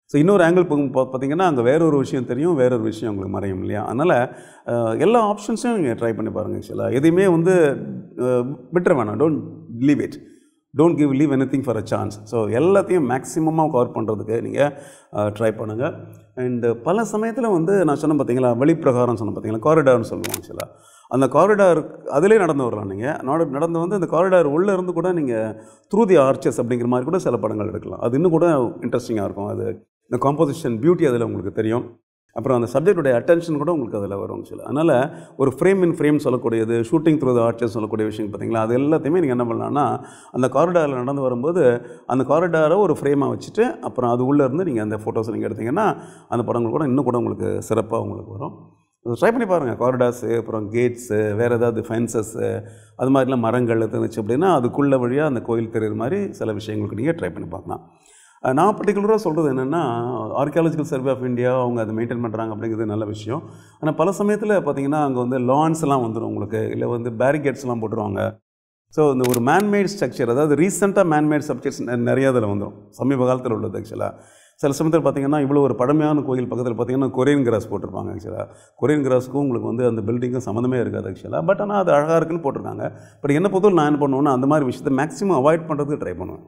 ஸோ இன்னொரு ஆங்கிள் போகும் பா- பார்த்தீங்கன்னா அங்கே வேற ஒரு விஷயம் தெரியும் வேற ஒரு விஷயம் உங்களுக்கு மறையும் இல்லையா அதனால் அஹ், எல்லா ஆப்ஷன்ஸையும் நீங்கள் ட்ரை பண்ணி பாருங்கள் ஆக்சுவலாக எதையுமே வந்து அஹ், விட்டுற வேணாம் don't leave it don't give leave anything for a chance so எல்லாத்தையும் மேக்ஸிமமாக கவர் பண்ணுறதுக்கு நீங்கள் ட்ரை பண்ணுங்கள் அண்டு பல சமயத்தில் வந்து நான் சொன்னேன் பார்த்தீங்களா வெளிப்பிரகாரம் சொன்னேன் பார்த்தீங்களா காரிடார்னு சொல்லுவோம் ஆக்சுவலாக அந்த காரிடார் அதிலே நடந்து வரலாம் நீங்கள் நட நடந்து வந்து அந்த காரிடார் உள்ளே இருந்து கூட நீங்கள் த்ரூ தி ஆர்ச்சஸ் அப்படிங்கிற மாதிரி கூட சில படங்கள் எடுக்கலாம் அது இன்னும் கூட இன்ட்ரெஸ்டிங்காக இருக்கும் அது இந்த காம்போசிஷன் பியூட்டி அதில் உங்களுக்கு தெரியும் அப்புறம் அந்த சப்ஜெக்டுடைய அட்டென்ஷன் கூட உங்களுக்கு அதில் வரும் ஆக்சுவலாக அதனால் ஒரு ஃப்ரேம் இன் ஃப்ரேம் சொல்லக்கூடியது ஷூட்டிங் த்ரூ த ஆர்ச்சஸ் சொல்லக்கூடிய விஷயம் பார்த்தீங்களா அது எல்லாத்தையுமே நீங்கள் என்ன பண்ணலாம்னா அந்த காரிடாரில் நடந்து வரும்போது அந்த காரிடாரை ஒரு ஃப்ரேமாக வச்சுட்டு அப்புறம் அது உள்ளே இருந்து நீங்கள் அந்த ஃபோட்டோஸ் நீங்கள் எடுத்தீங்கன்னா அந்த படங்கள் கூட இன்னும் கூட உங்களுக்கு சிறப்பாக உங்களுக்கு வரும் ட்ரை பண்ணி பாருங்கள் காரிடார்ஸு அப்புறம் கேட்ஸு வேறு ஏதாவது ஃபென்சஸ்ஸு அது மாதிரிலாம் மரங்கள் இருந்துச்சு அப்படின்னா அதுக்குள்ள வழியாக அந்த கோயில் தெரியுற மாதிரி சில விஷயங்களுக்கு நீங்கள் ட்ரை பண்ணி பார்க்கலாம் அஹ் நான் பர்டிகுலராக சொல்கிறது என்னென்னா ஆர்கியாலஜிக்கல் சர்வே ஆஃப் இந்தியா அவங்க அதை மெயின்டைன் பண்ணுறாங்க அப்படிங்கிறது நல்ல விஷயம் ஆனால் பல சமயத்தில் பார்த்தீங்கன்னா அங்கே வந்து லான்ஸ் எல்லாம் வந்துடும் உங்களுக்கு இல்லை வந்து பேரிகேட்ஸ்லாம் போட்டுருவாங்க ஸோ இந்த ஒரு மேன்மேட் ஸ்ட்ரக்சர் அதாவது ரீசெண்டாக மேன்மேட் ஸ்ட்ரக்சர்ஸ் நிறைய அதில் வந்துடும் சமீப காலத்தில் உள்ளது ஆக்சுவலாக சில சமயத்தில் பார்த்தீங்கன்னா இவ்வளோ ஒரு பழமையான கோயில் பக்கத்தில் பார்த்தீங்கன்னா கொரியன் கிராஸ் போட்டிருப்பாங்க ஆக்சுவலாக கொரியன் கிராஸுக்கும் உங்களுக்கு வந்து அந்த பில்டிங்கும் சம்மந்தமே இருக்காது ஆக்சுவலாக பட் ஆனால் அது அழகாக இருக்குன்னு போட்டிருக்காங்க பட் என்ன பொறுத்தவரை நான் என்ன பண்ணுவேன்னா அந்த மாதிரி விஷயத்தை மேக்ஸிமம் அவாய்ட் பண்ணுறதுக்கு ட்ரை பண்ணுவேன்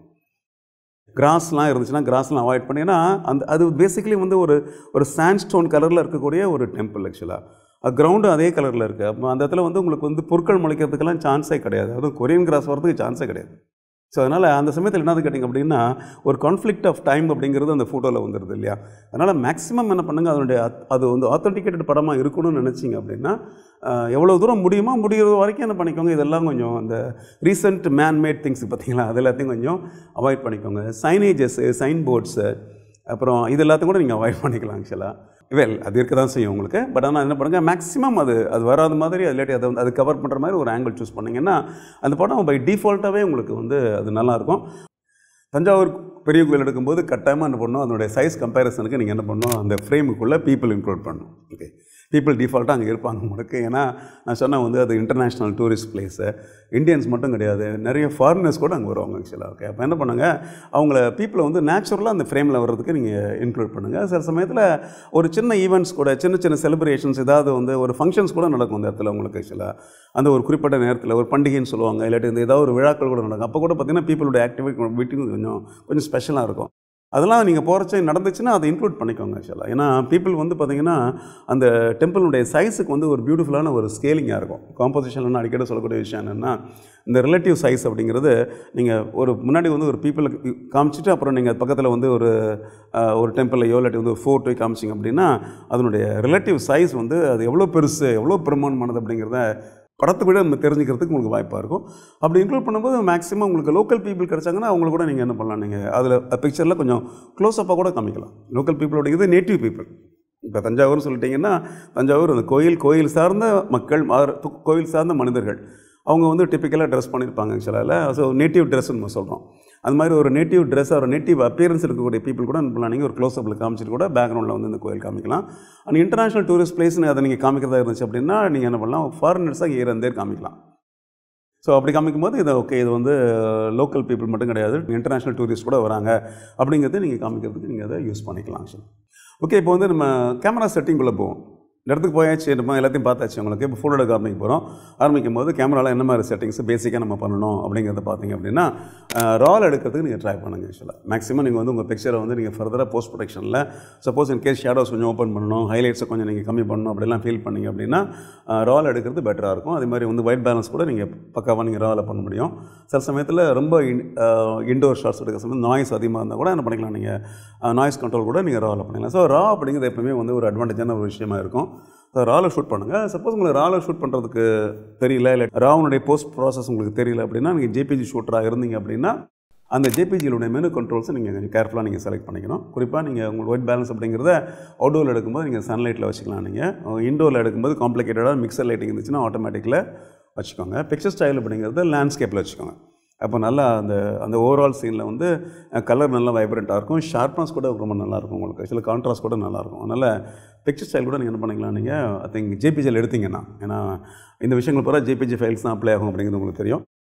கிராஸ்லாம் இருந்துச்சுன்னா கிராஸ்லாம் அவாய்ட் பண்ணி ஏன்னா அந்த அது பேசிக்கலி வந்து ஒரு ஒரு சாண்ட்ஸ்டோன் கலரில் இருக்கக்கூடிய ஒரு டெம்பிள் ஆக்சுவலாக கிரவுண்டும் அதே கலரில் இருக்குது அப்போ அந்த இடத்துல வந்து உங்களுக்கு வந்து பொருட்கள் முளைக்கிறதுக்கெல்லாம் சான்ஸே கிடையாது அதுவும் கொரியன் கிராஸ் வரதுக்கு சான்ஸே கிடையாது ஸோ அதனால் அந்த சமயத்தில் என்னது கேட்டிங்க அப்படின்னா ஒரு கான்ஃப்ளிக்ட் ஆஃப் டைம் அப்படிங்கிறது அந்த ஃபோட்டோவில் வந்துடுது இல்லையா அதனால் மேக்ஸிமம் என்ன பண்ணுங்கள் அதனுடைய அத்- அது வந்து ஆத்தென்டிகேட்டட் படமாக இருக்கணும்னு நினச்சிங்க அப்படின்னா ஆஹ், எவ்வளோ தூரம் முடியுமோ முடிகிற வரைக்கும் என்ன பண்ணிக்கோங்க இதெல்லாம் கொஞ்சம் அந்த ரீசெண்ட் மேன்மேட் திங்ஸ் பார்த்தீங்களா அது எல்லாத்தையும் கொஞ்சம் அவாய்ட் பண்ணிக்கோங்க சைனேஜஸ்ஸு சைன் போர்ட்ஸு அப்புறம் இது எல்லாத்தையும் கூட நீங்கள் அவாய்ட் பண்ணிக்கலாம் ஆக்சுவலாக வெல் அது இருக்க தான் செய்யும் உங்களுக்கு பட் ஆனால் என்ன பண்ணுங்கள் மேக்ஸிமம் அது அது வராத மாதிரி அது இல்லாட்டி அதை வந்து அது கவர் பண்ணுற மாதிரி ஒரு ஆங்கிள் சூஸ் பண்ணிங்கன்னா அந்த படம் பை டிஃபால்ட்டாகவே உங்களுக்கு வந்து அது நல்லாயிருக்கும் தஞ்சாவூர் பெரிய கோயில் எடுக்கும்போது கட்டாயமாக என்ன பண்ணணும் அதனுடைய சைஸ் கம்பேரிசனுக்கு நீங்கள் என்ன பண்ணணும் அந்த ஃப்ரேமுக்குள்ளே பீப்புள் இன்க்ளூட் பண்ணணும் ஓகே பீப்புள் டிஃபால்ட்டாக அங்கே இருப்பாங்க உங்களுக்கு ஏன்னா நான் சொன்ன வந்து அது இன்டர்நேஷ்னல் டூரிஸ்ட் பிளேஸு இந்தியன்ஸ் மட்டும் கிடையாது நிறைய ஃபாரினர்ஸ் கூட அங்கே வருவாங்க ஆக்சுவலாக ஓகே அப்போ என்ன பண்ணுங்கள் அவங்கள பீப்புளை வந்து நேச்சுரலாக அந்த ஃப்ரேமில் வர்றதுக்கு நீங்கள் இன்க்ளூட் பண்ணுங்கள் சில சமயத்தில் ஒரு சின்ன ஈவெண்ட்ஸ் கூட சின்ன சின்ன செலிப்ரேஷன்ஸ் ஏதாவது வந்து ஒரு ஃபங்க்ஷன்ஸ் கூட நடக்கும் அந்த இடத்துல உங்களுக்கு ஆக்சுவலாக அந்த ஒரு குறிப்பிட்ட நேரத்தில் ஒரு பண்டிகைன்னு சொல்லுவாங்க இல்லாட்டி இந்த ஏதாவது ஒரு விழாக்கள் கூட நடக்கும் அப்போ கூட பார்த்தீங்கன்னா பீப்புளோட ஆக்டிவிட்டி மீட்டிங் கொஞ்சம் கொஞ்சம் ஸ்பெஷலாக இருக்கும் அதெல்லாம் நீங்கள் போகிறச்ச நடந்துச்சுன்னா அதை இன்க்ளூட் பண்ணிக்கோங்க ஆக்சுவலாக ஏன்னா பீப்புள் வந்து பார்த்தீங்கன்னா அந்த டெம்பிளுடைய சைஸுக்கு வந்து ஒரு பியூட்டிஃபுல்லான ஒரு ஸ்கேலிங்காக இருக்கும் காம்போசிஷன் அடிக்கடி சொல்லக்கூடிய விஷயம் என்னென்னா இந்த ரிலேட்டிவ் சைஸ் அப்படிங்கிறது நீங்கள் ஒரு முன்னாடி வந்து ஒரு பீப்புளுக்கு காமிச்சிட்டு அப்புறம் நீங்கள் பக்கத்தில் வந்து ஒரு அஹ், ஒரு டெம்பிளையோ இல்லாட்டி வந்து ஒரு ஃபோர்ட்டோ காமிச்சிங்க அப்படின்னா அதனுடைய ரிலேட்டிவ் சைஸ் வந்து அது எவ்வளோ பெருசு எவ்வளோ பிரமாண்டமானது அப்படிங்கிறத படத்தை விட நம்ம தெரிஞ்சுக்கிறதுக்கு உங்களுக்கு வாய்ப்பாக இருக்கும் அப்படி இன்க்ளூட் பண்ணும்போது மேக்ஸிமம் உங்களுக்கு லோக்கல் பீப்புள் கிடைச்சாங்கன்னா அவங்கள கூட நீங்கள் என்ன பண்ணலாம் நீங்கள் அதில் பிக்சரில் கொஞ்சம் க்ளோஸ்அப்பாக கூட காமிக்கலாம் லோக்கல் பீப்புளோட இது நேட்டிவ் பீப்புள் இப்போ தஞ்சாவூர்னு சொல்லிட்டிங்கன்னா தஞ்சாவூர் அந்த கோயில் கோயில் சார்ந்த மக்கள் ஆர் து- கோயில் சார்ந்த மனிதர்கள் அவங்க வந்து டிப்பிக்கலாக ட்ரெஸ் பண்ணியிருப்பாங்க ஆக்சுவலாக ஸோ நேட்டிவ் ட்ரெஸ்ன்னு நம்ம சொல்கிறோம் அது மாதிரி ஒரு நேட்டிவ் ட்ரெஸ் ஒரு நேட்டிவ் அப்பியரன்ஸ் இருக்கக்கூடிய பீப்புள் கூட என்ன பண்ணலாம் நீங்கள் ஒரு க்ளோஸ்அப்பில் காமிச்சிட்டு கூட பேக்ரவுண்டில் வந்து இந்த கோயில் காமிக்கலாம் அண்ட் இன்டர்நேஷனல் டூரிஸ்ட் பிளேஸ்னு அதை நீங்கள் காமிக்கிறதா இருந்துச்சு அப்படின்னா நீங்கள் என்ன பண்ணலாம் ஃபாரினர்ஸாக இருந்தே காமிக்கலாம் ஸோ அப்படி காமிக்கும்போது இது ஓகே இது வந்து லோக்கல் பீப்புள் மட்டும் கிடையாது இன்டர்நேஷ்னல் டூரிஸ்ட் கூட வராங்க அப்படிங்கிறத நீங்கள் காமிக்கிறதுக்கு நீங்கள் அதை யூஸ் பண்ணிக்கலாம் ஆக்சுவலி ஓகே இப்போ வந்து நம்ம கேமரா செட்டிங்குள்ளே போவோம் இந்த இடத்துக்கு போயாச்சு நம்ம எல்லாத்தையும் பார்த்தாச்சு உங்களுக்கு இப்போ ஃபோட்டோ எடுக்க ஆரம்பிக்க போகிறோம் ஆரம்பிக்கும் போது கேமராவில் என்ன மாதிரி செட்டிங்ஸ் பேசிக்காக நம்ம பண்ணணும் அப்படிங்கிறத பார்த்தீங்க அப்படின்னா ரால் எடுக்கிறதுக்கு நீங்கள் ட்ரை பண்ணுங்கள் ஆக்சுவலாக மேக்ஸிமம் நீங்கள் வந்து உங்கள் பிக்சரை வந்து நீங்கள் ஃபர்தராக போஸ்ட் ப்ரொடக்ஷனில் சப்போஸ் இன் கேஸ் ஷேடோஸ் கொஞ்சம் ஓப்பன் பண்ணணும் ஹைலைட்ஸை கொஞ்சம் நீங்கள் கம்மி பண்ணணும் அப்படிலாம் ஃபீல் பண்ணீங்க அப்படின்னா ரால் எடுக்கிறது பெட்டராக இருக்கும் அதே மாதிரி வந்து ஒயிட் பேலன்ஸ் கூட நீங்கள் பக்காவாக நீங்கள் ராவில் பண்ண முடியும் சில சமயத்தில் ரொம்ப இன்டோர் ஷாட்ஸ் எடுக்கிற சமயம் நாய்ஸ் அதிகமாக இருந்தால் கூட என்ன பண்ணிக்கலாம் நீங்கள் நாய்ஸ் கண்ட்ரோல் கூட நீங்கள் ராவில் பண்ணிக்கலாம் ஸோ ரா அப்படிங்கிறது எப்பவுமே வந்து ஒரு அட்வான்டேஜான ஒரு விஷயமா இருக்கும் ஸோ ராவில் ஷூட் பண்ணுங்கள் சப்போஸ் உங்களுக்கு ராவில் ஷூட் பண்ணுறதுக்கு தெரியல இல்லை ராவனுடைய போஸ்ட் ப்ராசஸ் உங்களுக்கு தெரியல அப்படின்னா நீங்கள் ஜேபிஜி ஷூட்டராக இருந்தீங்க அப்படின்னா அந்த ஜேபிஜியிலுடைய மெனு கண்ட்ரோல்ஸை நீங்கள் கொஞ்சம் கேர்ஃபுல்லாக நீங்கள் செலக்ட் பண்ணிக்கணும் குறிப்பாக நீங்கள் உங்களுக்கு ஒயிட் பேலன்ஸ் அப்படிங்கிறத அவுடோரில் எடுக்கும்போது நீங்கள் சன்லைட்டில் வச்சுக்கலாம் நீங்கள் இண்டோரில் எடுக்கும்போது காம்ப்ளிகேட்டடாக மிக்சர் லைட்டிங் இருந்துச்சுன்னா ஆட்டோமேட்டிக்கில் வச்சுக்கோங்க பிக்சர் ஸ்டைல் அப்படிங்கிறது லேண்ட்ஸ்கேப்பில் வச்சுக்கோங்க அப்போ நல்லா அந்த அந்த ஓவரால் சீனில் வந்து கலர் நல்லா வைப்ரண்ட்டாக இருக்கும் ஷார்ப்னஸ் கூட ரொம்ப நல்லாயிருக்கும் உங்களுக்கு சில கான்ட்ராஸ்ட் கூட நல்லாயிருக்கும் அதனால் பிக்சர் ஸ்டைல் கூட நீங்கள் என்ன பண்ணிக்கலாம் நீங்கள் ஐ திங்க் ஜேபிஜியில் எடுத்தீங்கன்னா ஏன்னா இந்த விஷயங்கள் பூரா ஜேபிஜி ஃபைல்ஸ் தான் அப்ளை ஆகும் அப்படிங்கிறது உங்களுக்கு தெரியும்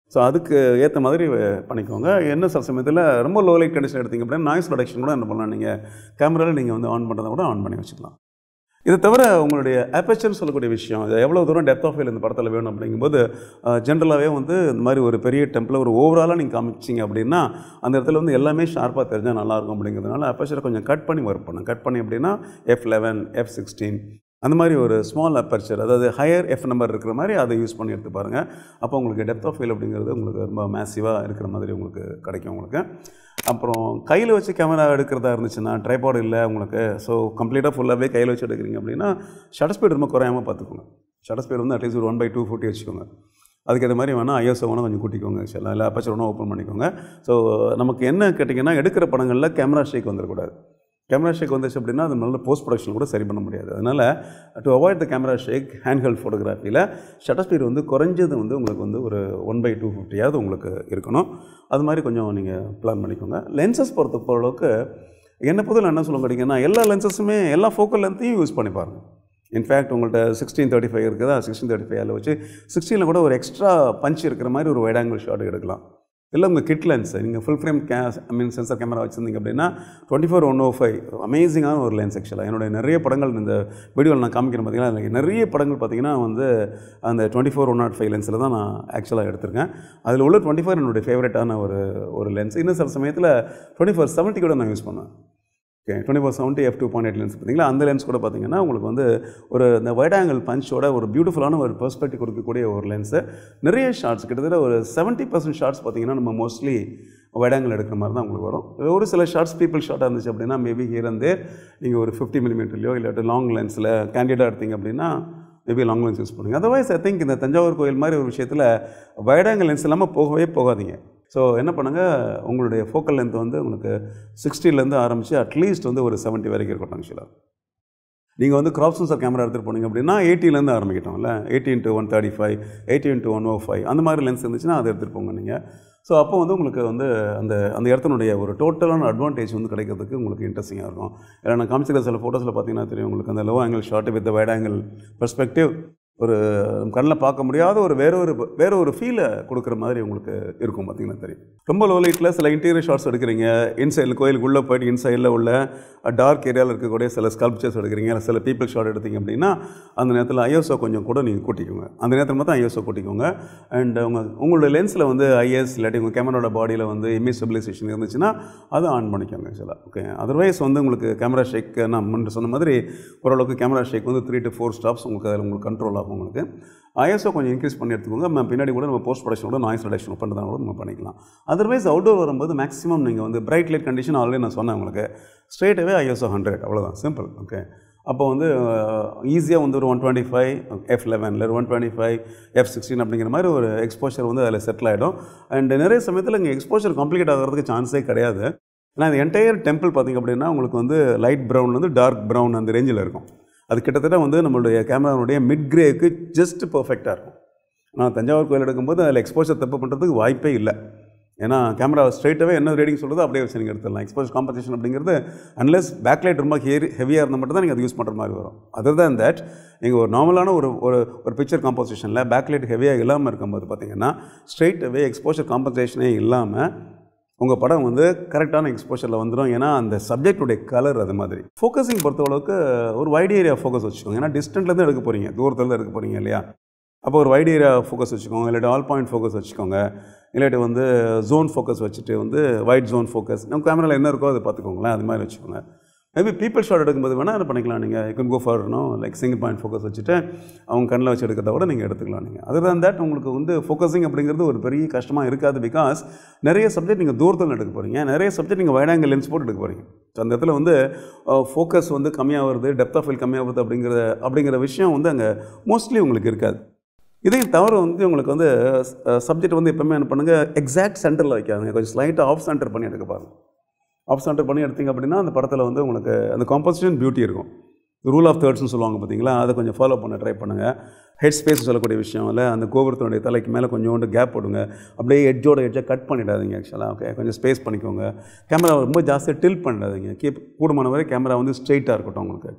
ஸோ அதுக்கு ஏற்ற மாதிரி அஹ், பண்ணிக்கோங்க என்ன சில சமயத்தில் ரொம்ப லோ லைட் கண்டிஷன் எடுத்தீங்க அப்படின்னா நாய்ஸ் ரிடக்ஷன் கூட என்ன பண்ணலாம் நீங்கள் கேமராவில் நீங்கள் வந்து ஆன் பண்ணுறதை கூட ஆன் பண்ணி வச்சுக்கலாம் இது தவிர உங்களுடைய அப்பேச்சர்னு சொல்லக்கூடிய விஷயம் இது எவ்வளோ தூரம் டெப்த் ஆஃப் ஃபீல் இந்த படத்தில் வேணும் அப்படிங்கும்போது ஜென்ரலாகவே வந்து இந்த மாதிரி ஒரு பெரிய டெம்பில் ஒரு ஓவராலாக நீங்கள் காமிச்சிங்க அப்படின்னா அந்த இடத்துல வந்து எல்லாமே ஷார்ப்பாக தெரிஞ்சால் நல்லாயிருக்கும் அப்படிங்கிறதுனால அப்பேச்சரை கொஞ்சம் கட் பண்ணி ஒர்க் பண்ணுங்க கட் பண்ணி அப்படின்னா எஃப் லெவன் எஃப் சிக்ஸ்டீன் அந்த மாதிரி ஒரு ஸ்மால் அப்பர்ச்சர் அதாவது ஹையர் எஃப் நம்பர் இருக்கிற மாதிரி அதை யூஸ் பண்ணி எடுத்து பாருங்கள் அப்போ உங்களுக்கு டெப்த் ஆஃப் ஃபீல் அப்படிங்கிறது உங்களுக்கு ரொம்ப மேசிவாக இருக்கிற மாதிரி உங்களுக்கு கிடைக்கும் உங்களுக்கு அப்புறம் கையில் வச்சு கேமரா எடுக்கிறதா இருந்துச்சுன்னா ட்ரைபாட் இல்லை உங்களுக்கு ஸோ கம்ப்ளீட்டாக ஃபுல்லாகவே கையில் வச்சு எடுக்கிறீங்க அப்படின்னா ஷட்டர் ஸ்பீடு ரொம்ப குறையாமல் பார்த்துக்கோங்க ஷட்டர் ஸ்பீடு வந்து அட்லீஸ்ட் ஒரு ஒன் பை டூ ஃபோர்ட்டி வச்சுக்கோங்க அதுக்கேற்ற மாதிரி வேணால் ஐஎஸ்ஓ வேணால் கொஞ்சம் கூட்டிக்கோங்க ஆக்சுவலாக இல்லை அப்பச்சர் வேணால் ஓப்பன் பண்ணிக்கோங்க ஸோ நமக்கு என்ன கேட்டிங்கன்னா எடுக்கிற படங்களில் கேமரா ஷேக் வந்துடக்கூடாது கேமரா ஷேக் வந்துச்சு அப்படின்னா அது நல்ல போஸ்ட் ப்ரொடக்ஷன் கூட சரி பண்ண முடியாது அதனால் to avoid the camera shake hand held ஃபோட்டோகிராஃபியில் ஷட்டர் ஸ்பீடு வந்து குறைஞ்சது வந்து உங்களுக்கு வந்து ஒரு ஒன் பை டூ ஃபிஃப்டியாவது உங்களுக்கு இருக்கணும் அது மாதிரி கொஞ்சம் நீங்கள் பிளான் பண்ணிக்கோங்க லென்சஸ் பொறுத்த அளவுக்கு என்ன பொதுவில் என்ன சொல்ல கேட்டிங்கன்னா எல்லா லென்சஸுமே எல்லா ஃபோக்கல் லென்த்தையும் யூஸ் பண்ணி பாருங்கள் இன்ஃபேக்ட் உங்கள்கிட்ட சிக்ஸ்டீன் தேர்ட்டி ஃபைவ் இருக்குதா சிக்ஸ்டீன் தேர்ட்டி ஃபைவ் அதில் வச்சு சிக்ஸ்டீனில் கூட ஒரு எக்ஸ்ட்ரா பஞ்ச் இருக்கிற மாதிரி ஒரு வைட் ஆங்கிள் ஷாட் எடுக்கலாம் இல்லை உங்கள் கிட் லென்ஸ் நீங்கள் ஃபுல் ஃப்ரேம் கே ஐ மீன் சென்சர் கேமரா வச்சுருந்தீங்க அப்படின்னா twenty four one o five அமேசிங்கான ஒரு லென்ஸ் ஆக்சுவலாக என்னுடைய நிறைய படங்கள் இந்த வீடியோவில் நான் காமிக்கிறேன் பார்த்தீங்கன்னா அதில் நிறைய படங்கள் பார்த்தீங்கன்னா வந்து அந்த twenty four one naught five லென்ஸில் தான் நான் ஆக்சுவலாக எடுத்திருக்கேன் அதில் உள்ள டுவெண்ட்டி ஃபோர் என்னுடைய ஃபேவரட்டான ஒரு ஒரு லென்ஸ் இன்னும் சில சமயத்தில் டுவெண்ட்டி ஃபோர் செவன்ட்டி கூட நான் யூஸ் பண்ணுவேன் okay twenty four seventy f two point eight lens பார்த்தீங்களா அந்த லென்ஸ் கூட பார்த்தீங்கன்னா உங்களுக்கு வந்து ஒரு இந்த வைட் ஆங்கிள் பஞ்சோட ஒரு பியூட்டிஃபுல்லான ஒரு பெர்ஸ்பெக்டிவ் கொடுக்கக்கூடிய ஒரு லென்ஸு நிறைய ஷார்ட்ஸ் கிட்டத்தட்ட ஒரு செவன்ட்டி பர்சன்ட் ஷார்ட்ஸ் பார்த்தீங்கன்னா நம்ம மோஸ்ட்லி வைட் ஆங்கிள் எடுக்கிற மாதிரி தான் உங்களுக்கு வரும் ஒரு சில ஷார்ட்ஸ் பீப்புள் ஷார்ட்டாக இருந்துச்சு அப்படின்னா மேபி ஹியர் அண்ட் தேர் நீங்கள் ஒரு ஃபிஃப்டி மில்லிமீட்டர்லையோ இல்லாட்டி லாங் லென்ஸில் கேண்டிடாக எடுத்தீங்க அப்படின்னா மேபி லாங் லென்ஸ் யூஸ் பண்ணுங்கள் அதர்வைஸ் ஐ திங்க் இந்த தஞ்சாவூர் கோயில் மாதிரி ஒரு விஷயத்தில் வைட் ஆங்கிள் லென்ஸ் இல்லாமல் போகவே போகாதீங்க ஸோ என்ன பண்ணுங்கள் உங்களுடைய ஃபோக்கல் லென்த் வந்து உங்களுக்கு சிக்ஸ்டிலேருந்து ஆரம்பித்து அட்லீஸ்ட் வந்து ஒரு செவன்ட்டி வரைக்கும் இருக்கட்டும் ஆக்சுவலாக நீங்கள் வந்து கிராப் சென்சர் கேமரா எடுத்துகிட்டு போனீங்க அப்படின்னா எயிட்டிலேருந்து ஆரம்பிக்கட்டோம்ல eighty into one thirty five eighty into one o five அந்த மாதிரி லென்ஸ் இருந்துச்சுன்னா அதை எடுத்துகிட்டு போங்க நீங்கள் ஸோ அப்போ வந்து உங்களுக்கு வந்து அந்த அந்த இடத்தினுடைய ஒரு டோட்டலான அட்வான்டேஜ் வந்து கிடைக்கிறதுக்கு உங்களுக்கு இன்ட்ரெஸ்டிங்காக இருக்கும் ஏன்னா நான் காமிச்சிருக்க சில ஃபோட்டோஸில் பார்த்தீங்கன்னா தெரியும் உங்களுக்கு அந்த low angle shot with wide angle perspective ஒரு கண்ணில் பார்க்க முடியாத ஒரு வேற ஒரு வேற ஒரு ஃபீலை கொடுக்குற மாதிரி உங்களுக்கு இருக்கும் பார்த்தீங்கன்னா தெரியும் ரொம்ப லோ லைட்டில் சில இன்டீரியர் ஷாட்ஸ் எடுக்கிறீங்க இன்சைடில் கோயிலுக்குள்ளே போயிட்டு இன்சைடில் உள்ள டார்க் ஏரியாவில் இருக்கக்கூடிய சில ஸ்கல்ப்சர்ஸ் எடுக்கிறீங்க இல்லை சில பீப்புள் ஷாட் எடுத்தீங்க அப்படின்னா அந்த நேரத்தில் ஐஎஸ்ஓ கொஞ்சம் கூட நீங்கள் கூட்டிக்கோங்க அந்த நேரத்தில் மட்டும் ஐஎஸ்ஓ கூட்டிக்கோங்க அண்ட் உங்கள் உங்களோட லென்ஸில் வந்து ஐஎஸ் இல்லாட்டி உங்கள் கேமராவோட பாடியில் வந்து இமேஜ் ஸ்டெபிலைசேஷன் இருந்துச்சுன்னா அதை ஆன் பண்ணிக்கோங்க ஆக்சுவலாக ஓகே அதர்வைஸ் வந்து உங்களுக்கு கேமரா ஷேக் நான் முன்ன சொன்ன மாதிரி ஓரளவுக்கு கேமரா ஷேக் வந்து த்ரீ டு ஃபோர் ஸ்டாப்ஸ் உங்களுக்கு அதில் உங்களுக்கு கண்ட்ரோல் ஆகும் உங்களுக்கு ஐஎஸ்ஓ கொஞ்சம் இன்க்ரீஸ் பண்ணி எடுத்துக்கோங்க நம்ம பின்னாடி கூட நம்ம போஸ்ட் ப்ரொடக்ஷன் கூட நாய்ஸ் ரிடக்ஷன் பண்ணுறதா கூட நம்ம பண்ணிக்கலாம் அதர்வைஸ் அவுட்டோர் வரும்போது மேக்ஸிமம் நீங்கள் வந்து பிரைட் லைட் கண்டிஷன் ஆல்ரெடி நான் சொன்னேன் உங்களுக்கு ஸ்ட்ரெயிட்டாகவே ஐஎஸ்ஓ ஹண்ட்ரட் அவ்வளோதான் சிம்பிள் ஓகே அப்போ வந்து ஈஸியாக வந்து ஒரு ஒன் டுவெண்ட்டி ஃபைவ் எஃப் லெவனில் one twenty five f sixteen அப்படிங்கிற மாதிரி ஒரு எக்ஸ்போஷர் வந்து அதில் செட்டில் ஆகிடும் அண்ட் நிறைய சமயத்தில் இங்கே எக்ஸ்போஷர் காம்ப்ளிகேட் ஆகிறதுக்கு சான்ஸே கிடையாது ஏன்னா இந்த என்டையர் டெம்பிள் பார்த்திங்க அப்படின்னா உங்களுக்கு வந்து லைட் ப்ரௌன்லேருந்து டார்க் ப்ரௌன் அந்த ரேஞ்சில் இருக்கும் அது கிட்டத்தட்ட வந்து நம்மளுடைய கேமராவுடைய மிட் கிரேக்கு ஜஸ்ட் பர்ஃபெக்டாக இருக்கும் ஆனால் தஞ்சாவூர் கோயில் எடுக்கும்போது அதில் எக்ஸ்போஷர் தப்பு பண்ணுறதுக்கு வாய்ப்பே இல்லை ஏன்னா கேமரா ஸ்ட்ரைட்டாகவே என்ன ரேடிங் சொல்கிறதோ அப்படியே வச்சு நீங்கள் எடுத்துடலாம் எக்ஸ்போஸ் காம்பன்சேஷன் அப்படிங்கிறது அன்லெஸ் பேக்லைட் ரொம்ப ஹெரி ஹெவியாக இருந்தால் மட்டும் தான் நீங்கள் அதை யூஸ் பண்ணுற மாதிரி வரும் அதர் தான் தட் நீங்கள் ஒரு நார்மலான ஒரு ஒரு ஒரு பிக்சர் காம்போசிஷனில் பேக்லைட் ஹெவியாக இல்லாமல் இருக்கும்போது பார்த்தீங்கன்னா ஸ்ட்ரைட்டாகவே எக்ஸ்போஷர் காம்பன்சேஷனே இல்லாமல் உங்கள் படம் வந்து கரெக்டான எக்ஸ்போஷரில் வந்துடும் ஏன்னா அந்த சப்ஜெக்டுடைய கலர் அது மாதிரி ஃபோக்கஸிங் பொறுத்தளவுக்கு ஒரு வைட் ஏரியா ஃபோக்கஸ் வச்சுக்கோங்க ஏன்னா டிஸ்டன்ட்லேருந்து எடுக்க போகிறீங்க தூரத்துலேருந்து எடுக்க போகிறீங்க இல்லையா அப்போ ஒரு வைட் ஏரியா ஃபோக்கஸ் வச்சுக்கோங்க இல்லாட்டி ஆல் பாயிண்ட் ஃபோக்கஸ் வச்சுக்கோங்க இல்லாட்டி வந்து ஜோன் ஃபோக்கஸ் வச்சுட்டு வந்து ஒயிட் ஜோன் ஃபோக்கஸ் நம்ம கேமராவில் என்ன இருக்கோ அதை பார்த்துக்கோங்களேன் அது மாதிரி வச்சுக்கோங்க மேபி பீப்பிள் ஷாட் எடுக்கும்போது வேணால் என்ன பண்ணிக்கலாம் நீங்கள் you can go for no like single point focus வச்சுட்டு அவங்க கண்ணில் வச்சு எடுக்கிறத கூட நீங்கள் எடுத்துக்கலாம் நீங்கள் அதர் தான் தட் உங்களுக்கு வந்து ஃபோக்கஸிங் அப்படிங்கிறது ஒரு பெரிய கஷ்டமாக இருக்காது பிகாஸ் நிறைய சப்ஜெக்ட் நீங்கள் தூரத்தில் எடுக்க போகிறீங்க நிறைய சப்ஜெக்ட் நீங்கள் வைட் ஆங்கிள் லென்ஸ் போட்டு எடுக்க போகிறீங்க ஸோ அந்த இடத்துல வந்து ஃபோக்கஸ் வந்து கம்மியாக வருது டெப்த் ஆஃப் ஃபீல் கம்மியாக வருது அப்படிங்கிற அப்படிங்கிற விஷயம் வந்து அங்கே மோஸ்ட்லி உங்களுக்கு இருக்காது இதையும் தவிர வந்து உங்களுக்கு வந்து சப்ஜெக்ட் வந்து எப்பவுமே என்ன பண்ணுங்கள் எக்ஸாக்ட் சென்டரில் வைக்காதுங்க கொஞ்சம் ஸ்லைட்டாக ஆஃப் சென்டர் பண்ணி எடுக்க பாருங்க ஆஃப் சென்டர் பண்ணி எடுத்தீங்க அப்படின்னா அந்த படத்தில் வந்து உங்களுக்கு அந்த காம்போசிஷன் பியூட்டி இருக்கும் ரூல் ஆஃப் தேர்ட்ஸ்னு சொல்லுவாங்க பார்த்தீங்களா அதை கொஞ்சம் ஃபாலோ பண்ண ட்ரை பண்ணுங்கள் ஹெட் ஸ்பேஸ் சொல்லக்கூடிய விஷயம் இல்லை அந்த கோபுரத்தினுடைய தலைக்கு மேலே கொஞ்சோண்டு கேப் போடுங்க அப்படியே எட்ஜோட எட்ஜை கட் பண்ணிடாதீங்க ஆக்சுவலாக ஓகே கொஞ்சம் ஸ்பேஸ் பண்ணிக்கோங்க கேமரா ரொம்ப ஜாஸ்தியாக டில் பண்ணிடாதீங்க கீப் கூடுமான வரை கேமரா வந்து ஸ்ட்ரெயிட்டாக இருக்கட்டும் உங்களுக்கு